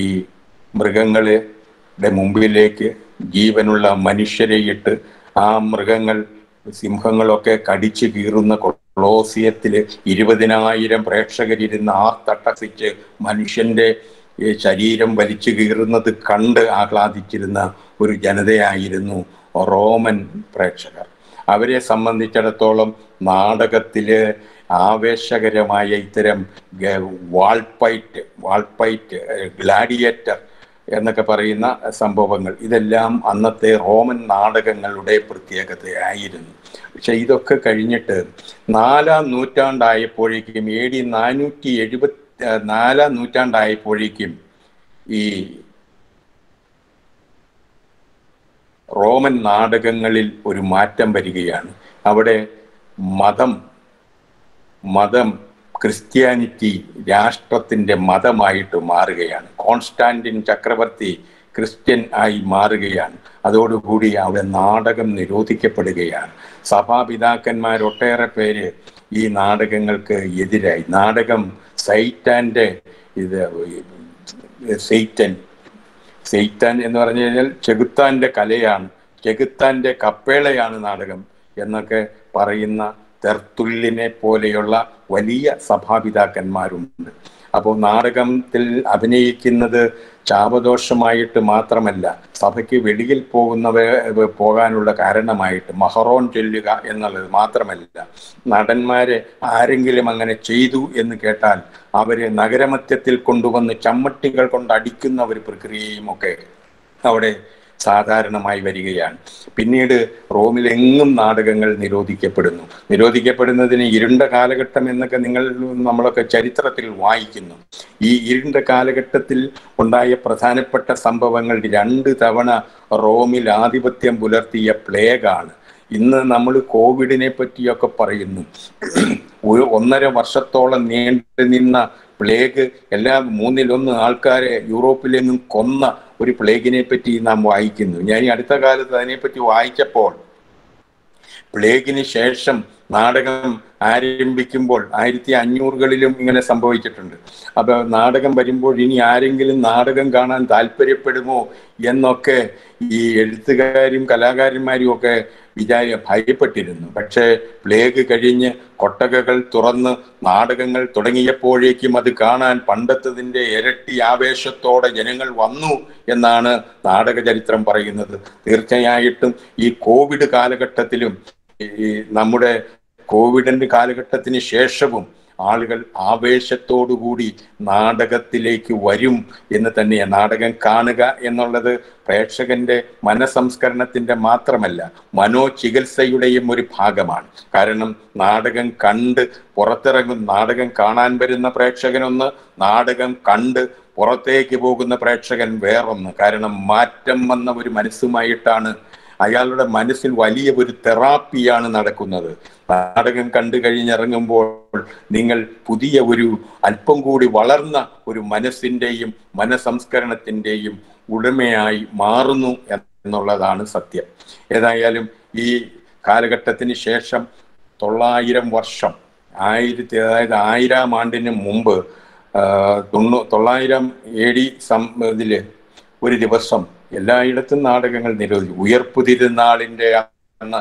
മൃഗങ്ങളുടെ മുമ്പിലേക്ക് ജീവനുള്ള മനുഷ്യരെ ഇട്ട് ആ മൃഗങ്ങൾ സിംഹങ്ങളൊക്കെ കടിച്ചു കീറുന്ന കൊളോസിയത്തില് ഇരുപതിനായിരം പ്രേക്ഷകരിരുന്ന് ആർത്തട്ടസിച്ച് മനുഷ്യന്റെ ഈ ശരീരം വലിച്ചു കീറുന്നത് കണ്ട് ആഹ്ലാദിച്ചിരുന്ന ഒരു ജനതയായിരുന്നു റോമൻ പ്രേക്ഷകർ അവരെ സംബന്ധിച്ചിടത്തോളം നാടകത്തില് ആവേശകരമായ ഇത്തരം ഗ- വാൾപ്പൈറ്റ് വാൾപ്പൈറ്റ് ഗ്ലാഡിയേറ്റർ എന്നൊക്കെ പറയുന്ന സംഭവങ്ങൾ ഇതെല്ലാം അന്നത്തെ റോമൻ നാടകങ്ങളുടെ പ്രത്യേകതയായിരുന്നു പക്ഷെ ഇതൊക്കെ കഴിഞ്ഞിട്ട് നാലാം നൂറ്റാണ്ടായപ്പോഴേക്കും എ ഡി നാനൂറ്റി എഴുപത്തി നാലാം നൂറ്റാണ്ടായപ്പോഴേക്കും ഈ റോമൻ നാടകങ്ങളിൽ ഒരു മാറ്റം വരികയാണ് അവിടെ മതം മതം ക്രിസ്ത്യാനിറ്റി രാഷ്ട്രത്തിന്റെ മതമായിട്ട് മാറുകയാണ് കോൺസ്റ്റാന്റിൻ ചക്രവർത്തി ക്രിസ്ത്യൻ ആയി മാറുകയാണ് അതോടുകൂടി അവിടെ നാടകം നിരോധിക്കപ്പെടുകയാണ് സഭാപിതാക്കന്മാർ ഒട്ടേറെ പേര് ഈ നാടകങ്ങൾക്ക് എതിരായി നാടകം സൈറ്റാന്റെ ഇത് സെയ്റ്റൻ സെയ്ത്താൻ എന്ന് പറഞ്ഞു കഴിഞ്ഞാൽ ചെകുത്താന്റെ കലയാണ് ചെകുത്താന്റെ കപ്പേളയാണ് നാടകം എന്നൊക്കെ പറയുന്ന തെർത്തുല്ലിനെ പോലെയുള്ള വലിയ സഭാപിതാക്കന്മാരുണ്ട് അപ്പോൾ നാടകത്തിൽ അഭിനയിക്കുന്നത് ചാപദോഷമായിട്ട് മാത്രമല്ല സഭയ്ക്ക് വെളിയിൽ പോകുന്നവ പോകാനുള്ള കാരണമായിട്ട് മഹറോൻ ചൊല്ലുക എന്നുള്ളത് മാത്രമല്ല നടന്മാരെ ആരെങ്കിലും അങ്ങനെ ചെയ്തു എന്ന് കേട്ടാൽ അവരെ നഗരമധ്യത്തിൽ കൊണ്ടുവന്ന് ചമ്മട്ടികൾ കൊണ്ട് അടിക്കുന്ന ഒരു പ്രക്രിയയും ഒക്കെ അവിടെ സാധാരണമായി വരികയാണ് പിന്നീട് റോമിലെങ്ങും നാടകങ്ങൾ നിരോധിക്കപ്പെടുന്നു നിരോധിക്കപ്പെടുന്നതിന് ഇരുണ്ട കാലഘട്ടം എന്നൊക്കെ നിങ്ങൾ നമ്മളൊക്കെ ചരിത്രത്തിൽ വായിക്കുന്നു ഈ ഇരുണ്ട കാലഘട്ടത്തിൽ ഉണ്ടായ പ്രധാനപ്പെട്ട സംഭവങ്ങൾ രണ്ട് തവണ റോമിൽ ആധിപത്യം പുലർത്തിയ പ്ലേഗാണ് ഇന്ന് നമ്മൾ കോവിഡിനെ പറ്റിയൊക്കെ പറയുന്നു ഒരു ഒന്നര വർഷത്തോളം നീണ്ടു നിന്ന പ്ലേഗ് എല്ലാ മൂന്നിലൊന്ന് ആൾക്കാരെ യൂറോപ്പിലെങ്ങും കൊന്ന ഒരു പ്ലേഗിനെ പറ്റി നാം വായിക്കുന്നു ഞാൻ ഈ അടുത്ത കാലത്ത് അതിനെപ്പറ്റി വായിച്ചപ്പോൾ പ്ലേഗിന് ശേഷം നാടകം ആരംഭിക്കുമ്പോൾ ആയിരത്തി അഞ്ഞൂറുകളിലും ഇങ്ങനെ സംഭവിച്ചിട്ടുണ്ട് അപ്പൊ നാടകം വരുമ്പോൾ ഇനി ആരെങ്കിലും നാടകം കാണാൻ താല്പര്യപ്പെടുമോ എന്നൊക്കെ ഈ എഴുത്തുകാരും കലാകാരന്മാരും ഒക്കെ വിചാരി ഭയപ്പെട്ടിരുന്നു പക്ഷേ പ്ലേഗ് കഴിഞ്ഞ് കൊട്ടകകൾ തുറന്ന് നാടകങ്ങൾ തുടങ്ങിയപ്പോഴേക്കും അത് കാണാൻ പണ്ടത്തതിൻ്റെ ഇരട്ടി ആവേശത്തോടെ ജനങ്ങൾ വന്നു എന്നാണ് നാടക ചരിത്രം പറയുന്നത് തീർച്ചയായിട്ടും ഈ കോവിഡ് കാലഘട്ടത്തിലും ഈ നമ്മുടെ കോവിഡിന്റെ കാലഘട്ടത്തിന് ശേഷവും ആളുകൾ ആവേശത്തോടുകൂടി നാടകത്തിലേക്ക് വരും എന്ന് തന്നെയാണ് നാടകം കാണുക എന്നുള്ളത് പ്രേക്ഷകന്റെ മനസംസ്കരണത്തിന്റെ മാത്രമല്ല മനോചികിത്സയുടെയും ഒരു ഭാഗമാണ് കാരണം നാടകം കണ്ട് പുറത്തിറങ്ങും നാടകം കാണാൻ വരുന്ന പ്രേക്ഷകനൊന്ന് നാടകം കണ്ട് പുറത്തേക്ക് പോകുന്ന പ്രേക്ഷകൻ വേറൊന്ന് കാരണം മാറ്റം വന്ന ഒരു മനസ്സുമായിട്ടാണ് അയാളുടെ മനസ്സിൽ വലിയ ഒരു തെറാപ്പിയാണ് നടക്കുന്നത് നാടകം കണ്ടു കഴിഞ്ഞിറങ്ങുമ്പോൾ നിങ്ങൾ പുതിയ ഒരു അല്പം കൂടി വളർന്ന ഒരു മനസ്സിൻ്റെയും മനസംസ്കരണത്തിൻ്റെയും ഉടമയായി മാറുന്നു എന്നുള്ളതാണ് സത്യം ഏതായാലും ഈ കാലഘട്ടത്തിന് ശേഷം തൊള്ളായിരം വർഷം ആയിരത്തി അതായത് ആയിരം ആണ്ടിന് മുമ്പ് തൊണ്ണൂ തൊള്ളായിരം എ ഡി സം ഇതില് ഒരു ദിവസം എല്ലായിടത്തും നാടകങ്ങൾ നിരോധിച്ചു ഉയർപ്പു തിരുനാളിന്റെ അന്ന്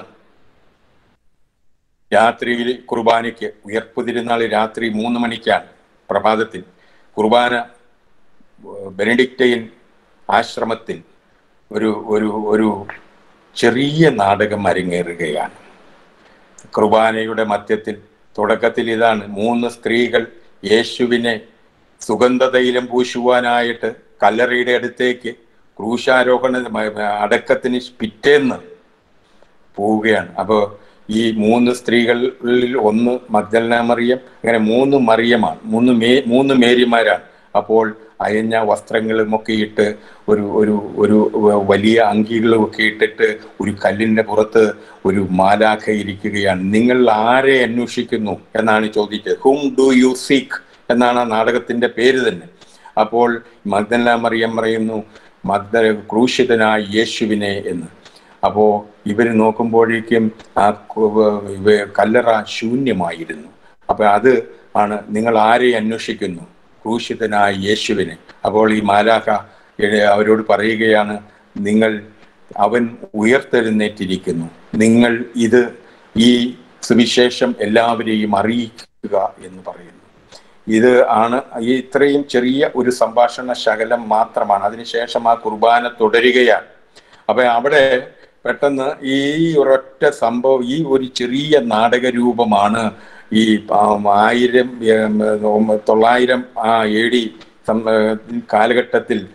രാത്രിയിൽ കുർബാനയ്ക്ക് ഉയർപ്പു തിരുനാൾ രാത്രി മൂന്ന് മണിക്കാണ് പ്രഭാതത്തിൽ കുർബാന ബെനഡിക്റ്റൈൻ ആശ്രമത്തിൽ ഒരു ഒരു ഒരു ചെറിയ നാടകം അരങ്ങേറുകയാണ് കുർബാനയുടെ മധ്യത്തിൽ തുടക്കത്തിൽ ഇതാണ് മൂന്ന് സ്ത്രീകൾ യേശുവിനെ സുഗന്ധതൈലം പൂശുവാനായിട്ട് കല്ലറയുടെ അടുത്തേക്ക് ക്രൂശാരോഹണ അടക്കത്തിന് പിറ്റേന്ന് പോവുകയാണ് അപ്പോൾ ഈ മൂന്ന് സ്ത്രീകളിൽ ഒന്ന് മഗ്ദലന മറിയം അങ്ങനെ മൂന്ന് മറിയമാണ് മൂന്ന് മേ മൂന്ന് മേരിമാരാണ് അപ്പോൾ അയഞ്ഞ വസ്ത്രങ്ങളുമൊക്കെ ഇട്ട് ഒരു ഒരു ഒരു വലിയ അങ്കികളുമൊക്കെ ഇട്ടിട്ട് ഒരു കല്ലിൻ്റെ പുറത്ത് ഒരു മാലാഖ ഇരിക്കുകയാണ് നിങ്ങൾ ആരെ അന്വേഷിക്കുന്നു എന്നാണ് ചോദിച്ചത് ഹും ഡു യു സീക്ക് എന്നാണ് ആ നാടകത്തിന്റെ പേര് തന്നെ അപ്പോൾ മഗ്ദല മറിയം പറയുന്നു മഗ്ദ ക്രൂശിതനായ യേശുവിനെ എന്ന് അപ്പോൾ ഇവർ നോക്കുമ്പോഴേക്കും ആ കല്ലറ ശൂന്യമായിരുന്നു അപ്പൊ അത് ആണ് നിങ്ങൾ ആരെ അന്വേഷിക്കുന്നു ക്രൂശിതനായ യേശുവിനെ അപ്പോൾ ഈ മാലാഖ അവരോട് പറയുകയാണ് നിങ്ങൾ അവൻ ഉയർത്തെഴുന്നേറ്റിരിക്കുന്നു നിങ്ങൾ ഇത് ഈ സുവിശേഷം എല്ലാവരെയും അറിയിക്കുക എന്ന് പറയുന്നു ഇത് ആണ് ഈ ഇത്രയും ചെറിയ ഒരു സംഭാഷണ ശകലം മാത്രമാണ് അതിനുശേഷം ആ കുർബാന തുടരുകയാണ് അപ്പൊ അവിടെ പെട്ടെന്ന് ഈ ഒരൊറ്റ സംഭവം ഈ ഒരു ചെറിയ നാടക രൂപമാണ് ഈ ആയിരം തൊള്ളായിരം ആ എ ഡി കാലഘട്ടത്തിൽ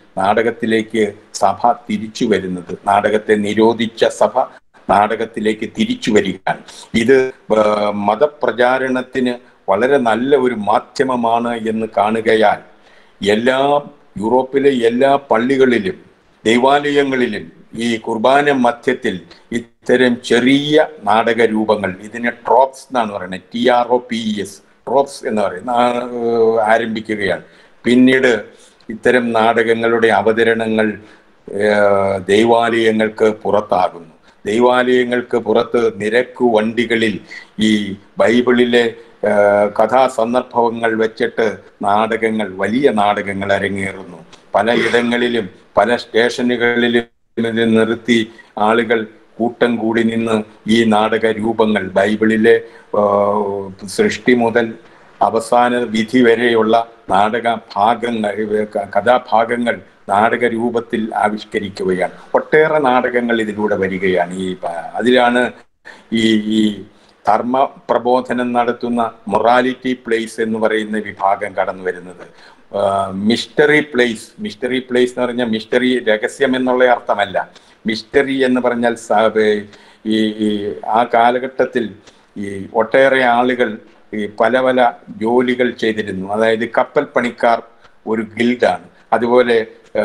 നാടകത്തിലേക്ക് സഭ തിരിച്ചു വരുന്നത് നാടകത്തെ നിരോധിച്ച സഭ നാടകത്തിലേക്ക് തിരിച്ചു വരികയാണ് ഇത് ആ, മതപ്രചാരണത്തിന് വളരെ നല്ല ഒരു മാധ്യമമാണ് എന്ന് കാണുകയാൽ എല്ലാ യൂറോപ്പിലെ എല്ലാ പള്ളികളിലും ദൈവാലയങ്ങളിലും ഈ കുർബാന മധ്യത്തിൽ ഇത്തരം ചെറിയ നാടക രൂപങ്ങൾ ഇതിനെ ട്രോപ്സ് എന്നാണ് പറയുന്നത് T R O P S tropes എന്ന് പറയുന്ന ആ, ഏഹ്, ആരംഭിക്കുകയാണ് പിന്നീട് ഇത്തരം നാടകങ്ങളുടെ അവതരണങ്ങൾ ഏഹ്, ദൈവാലയങ്ങൾക്ക് പുറത്താകുന്നു ദൈവാലയങ്ങൾക്ക് പുറത്ത് നിരക്കു വണ്ടികളിൽ ഈ ബൈബിളിലെ ഏഹ്, കഥാസന്ദർഭങ്ങൾ വെച്ചിട്ട് നാടകങ്ങൾ വലിയ നാടകങ്ങൾ അരങ്ങേറുന്നു പലയിടങ്ങളിലും പല സ്റ്റേഷനുകളിലും ഇത് നിർത്തി ആളുകൾ കൂട്ടം കൂടി നിന്ന് ഈ നാടക രൂപങ്ങൾ ബൈബിളിലെ ആ, സൃഷ്ടി മുതൽ അവസാന വിധി വരെയുള്ള നാടക ഭാഗങ്ങൾ ക- കഥാഭാഗങ്ങൾ നാടക രൂപത്തിൽ ആവിഷ്കരിക്കുകയാണ് ഒട്ടേറെ നാടകങ്ങൾ ഇതിലൂടെ വരികയാണ് ഈ പ- അതിലാണ് ഈ ഈ ധർമ്മ പ്രബോധനം നടത്തുന്ന മൊറാലിറ്റി പ്ലേസ് എന്ന് പറയുന്ന വിഭാഗം കടന്നു വരുന്നത് മിസ്റ്ററി പ്ലേസ് മിസ്റ്ററി പ്ലേസ് എന്ന് പറഞ്ഞാൽ മിസ്റ്ററി രഹസ്യം എന്നുള്ള അർത്ഥമല്ല മിസ്റ്ററി എന്ന് പറഞ്ഞാൽ സ- ഈ ഈ ആ കാലഘട്ടത്തിൽ ഈ ഒട്ടേറെ ആളുകൾ ഈ പല പല ജോലികൾ ചെയ്തിരുന്നു അതായത് കപ്പൽ പണിക്കാർ ഒരു ഗിൽഡാണ് അതുപോലെ ആ,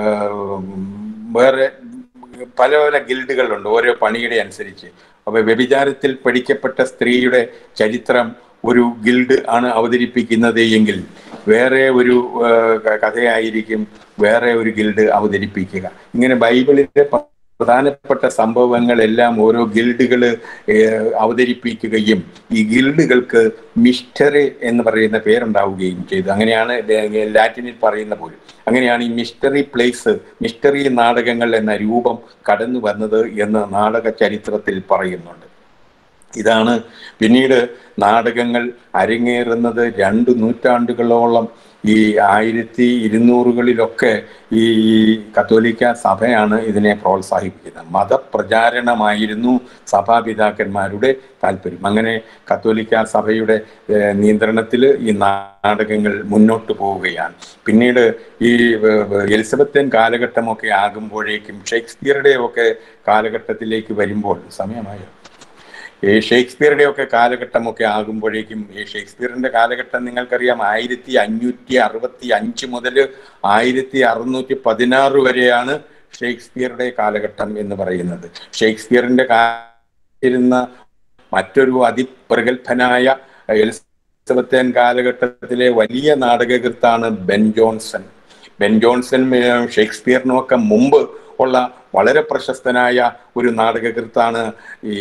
വേറെ പല പല ഗിൽഡുകളുണ്ട് ഓരോ പണിയുടെ അനുസരിച്ച് അപ്പൊ വ്യഭിചാരത്തിൽ പഠിക്കപ്പെട്ട സ്ത്രീയുടെ ചരിത്രം ഒരു ഗിൽഡ് ആണ് അവതരിപ്പിക്കുന്നത് എങ്കിൽ വേറെ ഒരു ആ, ക- കഥയായിരിക്കും വേറെ ഒരു ഗിൽഡ് അവതരിപ്പിക്കുക ഇങ്ങനെ ബൈബിളിലെ പ- പ്രധാനപ്പെട്ട സംഭവങ്ങളെല്ലാം ഓരോ ഗിൽഡുകൾ അവതരിപ്പിക്കുകയും ഈ ഗിൽഡുകൾക്ക് മിസ്റ്ററി എന്ന് പറയുന്ന പേരുണ്ടാവുകയും ചെയ്തു അങ്ങനെയാണ് ല- ലാറ്റിനിൽ പറയുന്ന പോലും അങ്ങനെയാണ് ഈ മിസ്റ്ററി പ്ലേസ് മിസ്റ്ററി നാടകങ്ങൾ എന്ന രൂപം കടന്നു വന്നത് എന്ന് നാടക ചരിത്രത്തിൽ പറയുന്നുണ്ട് ഇതാണ് പിന്നീട് നാടകങ്ങൾ അരങ്ങേറുന്നത് രണ്ട് നൂറ്റാണ്ടുകളോളം ഈ ആയിരത്തി ഇരുന്നൂറുകളിലൊക്കെ ഈ കത്തോലിക്ക സഭയാണ് ഇതിനെ പ്രോത്സാഹിപ്പിക്കുന്നത് മതപ്രചാരണമായിരുന്നു സഭാപിതാക്കന്മാരുടെ താല്പര്യം അങ്ങനെ കത്തോലിക്ക സഭയുടെ നിയന്ത്രണത്തിൽ ഈ നാടകങ്ങൾ മുന്നോട്ട് പോവുകയാണ് പിന്നീട് ഈ ഏഹ്, എലിസബത്തൻ കാലഘട്ടമൊക്കെ ആകുമ്പോഴേക്കും ഷേക്സ്പിയറുടെ ഒക്കെ കാലഘട്ടത്തിലേക്ക് വരുമ്പോൾ സമയമായോ ഈ ഷേക്സ്പിയറുടെ ഒക്കെ കാലഘട്ടമൊക്കെ ആകുമ്പോഴേക്കും ഈ ഷേക്സ്പിയറിന്റെ കാലഘട്ടം നിങ്ങൾക്കറിയാം ആയിരത്തി അഞ്ഞൂറ്റി അറുപത്തി അഞ്ച് മുതൽ ആയിരത്തി അറുന്നൂറ്റി പതിനാറ് വരെയാണ് ഷേക്സ്പിയറുടെ കാലഘട്ടം എന്ന് പറയുന്നത് ഷേക്സ്പിയറിന്റെ കാലിരുന്ന മറ്റൊരു അതിപ്രഗത്ഭനായ എലിസബത്തൻ കാലഘട്ടത്തിലെ വലിയ നാടകകൃത്താണ് ബെൻ ജോൺസൺ ബെൻ ജോൺസൺ ഏഹ്, ഷേക്സ്പിയറിനുമൊക്കെ മുമ്പ് ഉള്ള വളരെ പ്രശസ്തനായ ഒരു നാടകകൃത്താണ് ഈ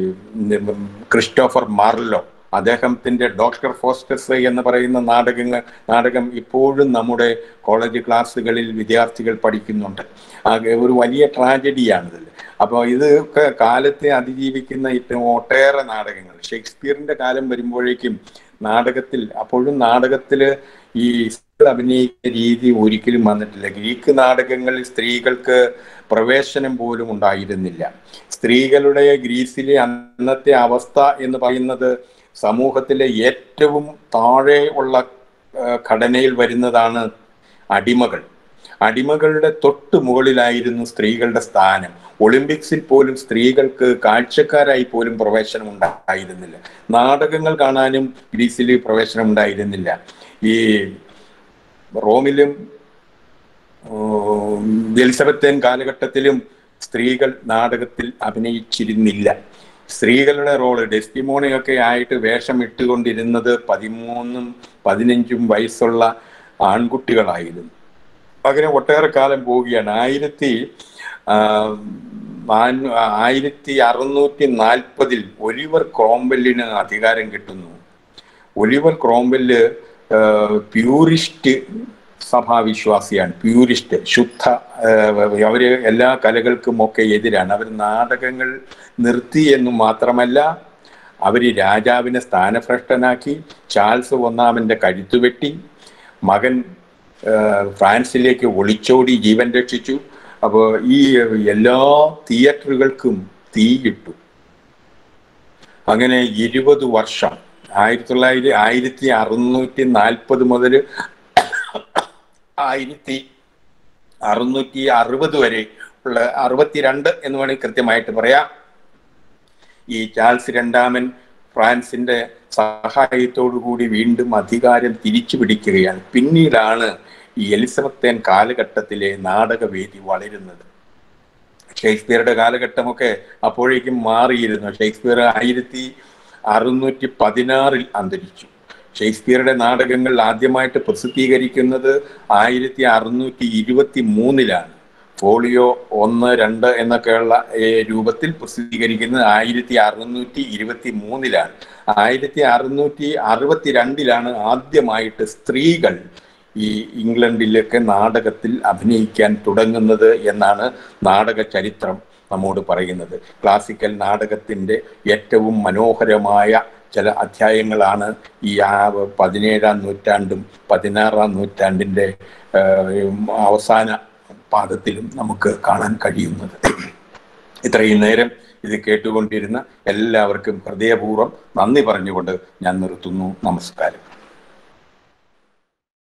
ഉം, ക്രിസ്റ്റോഫർ മാർലോ അദ്ദേഹത്തിന്റെ ഡോക്ടർ ഫോസ്റ്റസ് എന്ന് പറയുന്ന നാടകങ്ങൾ നാടകം ഇപ്പോഴും നമ്മുടെ കോളേജ് ക്ലാസ്സുകളിൽ വിദ്യാർത്ഥികൾ പഠിക്കുന്നുണ്ട് ആകെ ഒരു വലിയ ട്രാജഡിയാണിതിൽ അപ്പോൾ ഇത് ഒക്കെ കാലത്തെ അതിജീവിക്കുന്ന ഏറ്റവും ഒട്ടേറെ നാടകങ്ങൾ ഷേക്സ്പിയറിന്റെ കാലം വരുമ്പോഴേക്കും നാടകത്തിൽ അപ്പോഴും നാടകത്തില് ഈ സ്ത്രീകൾ അഭിനയിക്കുന്ന രീതി ഒരിക്കലും വന്നിട്ടില്ല ഗ്രീക്ക് നാടകങ്ങളിൽ സ്ത്രീകൾക്ക് പ്രവേശനം പോലും ഉണ്ടായിരുന്നില്ല സ്ത്രീകളുടെ ഗ്രീസിലെ അന്നത്തെ അവസ്ഥ എന്ന് പറയുന്നത് സമൂഹത്തിലെ ഏറ്റവും താഴെ ഉള്ള ആ, ഘടനയിൽ വരുന്നതാണ് അടിമകൾ അടിമകളുടെ തൊട്ട് മുകളിലായിരുന്നു സ്ത്രീകളുടെ സ്ഥാനം ഒളിമ്പിക്സിൽ പോലും സ്ത്രീകൾക്ക് കാഴ്ചക്കാരായി പോലും പ്രവേശനം ഉണ്ടായിരുന്നില്ല നാടകങ്ങൾ കാണാനും ഗ്രീസിൽ പ്രവേശനം ഉണ്ടായിരുന്നില്ല ഈ റോമിലും ഉം, എലിസബത്തേൻ കാലഘട്ടത്തിലും സ്ത്രീകൾ നാടകത്തിൽ അഭിനയിച്ചിരുന്നില്ല സ്ത്രീകളുടെ റോള് ഡെസ്റ്റിമോണിയൊക്കെ ആയിട്ട് വേഷം ഇട്ടുകൊണ്ടിരുന്നത് പതിമൂന്നും പതിനഞ്ചും വയസ്സുള്ള ആൺകുട്ടികളായിരുന്നു അങ്ങനെ ഒട്ടേറെ കാലം പോവുകയാണ് ആയിരത്തി ആ, നാനൂ- ആയിരത്തി അറുന്നൂറ്റി നാൽപ്പതിൽ ഒലിവർ ക്രോംവെല്ലിന് അധികാരം കിട്ടുന്നു ഒലിവർ ക്രോംവെല്ല് ആ, പ്യൂരിസ്റ്റ് സഭാവിശ്വാസിയാണ് പ്യൂരിസ്റ്റ് ശുദ്ധ ആ, അവര് എല്ലാ കലകൾക്കും ഒക്കെ എതിരാണ് അവർ നാടകങ്ങൾ നിർത്തി എന്നും മാത്രമല്ല അവര് രാജാവിനെ സ്ഥാനഭ്രഷ്ടനാക്കി ചാൾസ് ഒന്നാമന്റെ കഴുത്തു വെട്ടി മകൻ ആ, ഫ്രാൻസിലേക്ക് ഒളിച്ചോടി ജീവൻ രക്ഷിച്ചു അപ്പോൾ ഈ എല്ലാ തിയേറ്ററുകൾക്കും തീയിട്ടു അങ്ങനെ ഇരുപത് വർഷം ആയിരത്തി തൊള്ളായിരത്തി ആയിരത്തി അറുന്നൂറ്റി നാൽപ്പത് മുതൽ ആയിരത്തി അറുന്നൂറ്റി അറുപത് വരെ ഉള്ള അറുപത്തിരണ്ട് എന്ന് വേണമെങ്കിൽ കൃത്യമായിട്ട് പറയാം ഈ ചാൾസ് രണ്ടാമൻ ഫ്രാൻസിന്റെ സഹായത്തോടു കൂടി വീണ്ടും അധികാരം തിരിച്ചു പിടിക്കുകയാണ് പിന്നീടാണ് ഈ എലിസബത്തേൻ കാലഘട്ടത്തിലെ നാടകവേദി വളരുന്നത് ഷേക്സ്പിയറുടെ കാലഘട്ടമൊക്കെ അപ്പോഴേക്കും മാറിയിരുന്നു ഷേക്സ്പിയർ ആയിരത്തി അറുന്നൂറ്റി പതിനാറിൽ അന്തരിച്ചു ഷേക്സ്പിയറുടെ നാടകങ്ങൾ ആദ്യമായിട്ട് പ്രസിദ്ധീകരിക്കുന്നത് ആയിരത്തി അറുന്നൂറ്റി ഇരുപത്തി മൂന്നിലാണ് ഫോളിയോ ഒന്ന് രണ്ട് എന്നൊക്കെയുള്ള ഏർ, രൂപത്തിൽ പ്രസിദ്ധീകരിക്കുന്നത് ആയിരത്തി അറുന്നൂറ്റി ഇരുപത്തി മൂന്നിലാണ് ആയിരത്തി അറുന്നൂറ്റി അറുപത്തി രണ്ടിലാണ് ആദ്യമായിട്ട് സ്ത്രീകൾ ഈ ഇംഗ്ലണ്ടിലൊക്കെ നാടകത്തിൽ അഭിനയിക്കാൻ തുടങ്ങുന്നത് എന്നാണ് നാടക ചരിത്രം നമ്മോട് പറയുന്നത് ക്ലാസിക്കൽ നാടകത്തിൻ്റെ ഏറ്റവും മനോഹരമായ ചില അധ്യായങ്ങളാണ് ഈ ആ പതിനേഴാം നൂറ്റാണ്ടും പതിനാറാം നൂറ്റാണ്ടിൻ്റെ അവസാന പാദത്തിലും നമുക്ക് കാണാൻ കഴിയുന്നത് ഇത്രയും നേരം ഇത് കേട്ടുകൊണ്ടിരുന്ന എല്ലാവർക്കും ഹൃദയപൂർവ്വം നന്ദി പറഞ്ഞുകൊണ്ട് ഞാൻ നിർത്തുന്നു നമസ്കാരം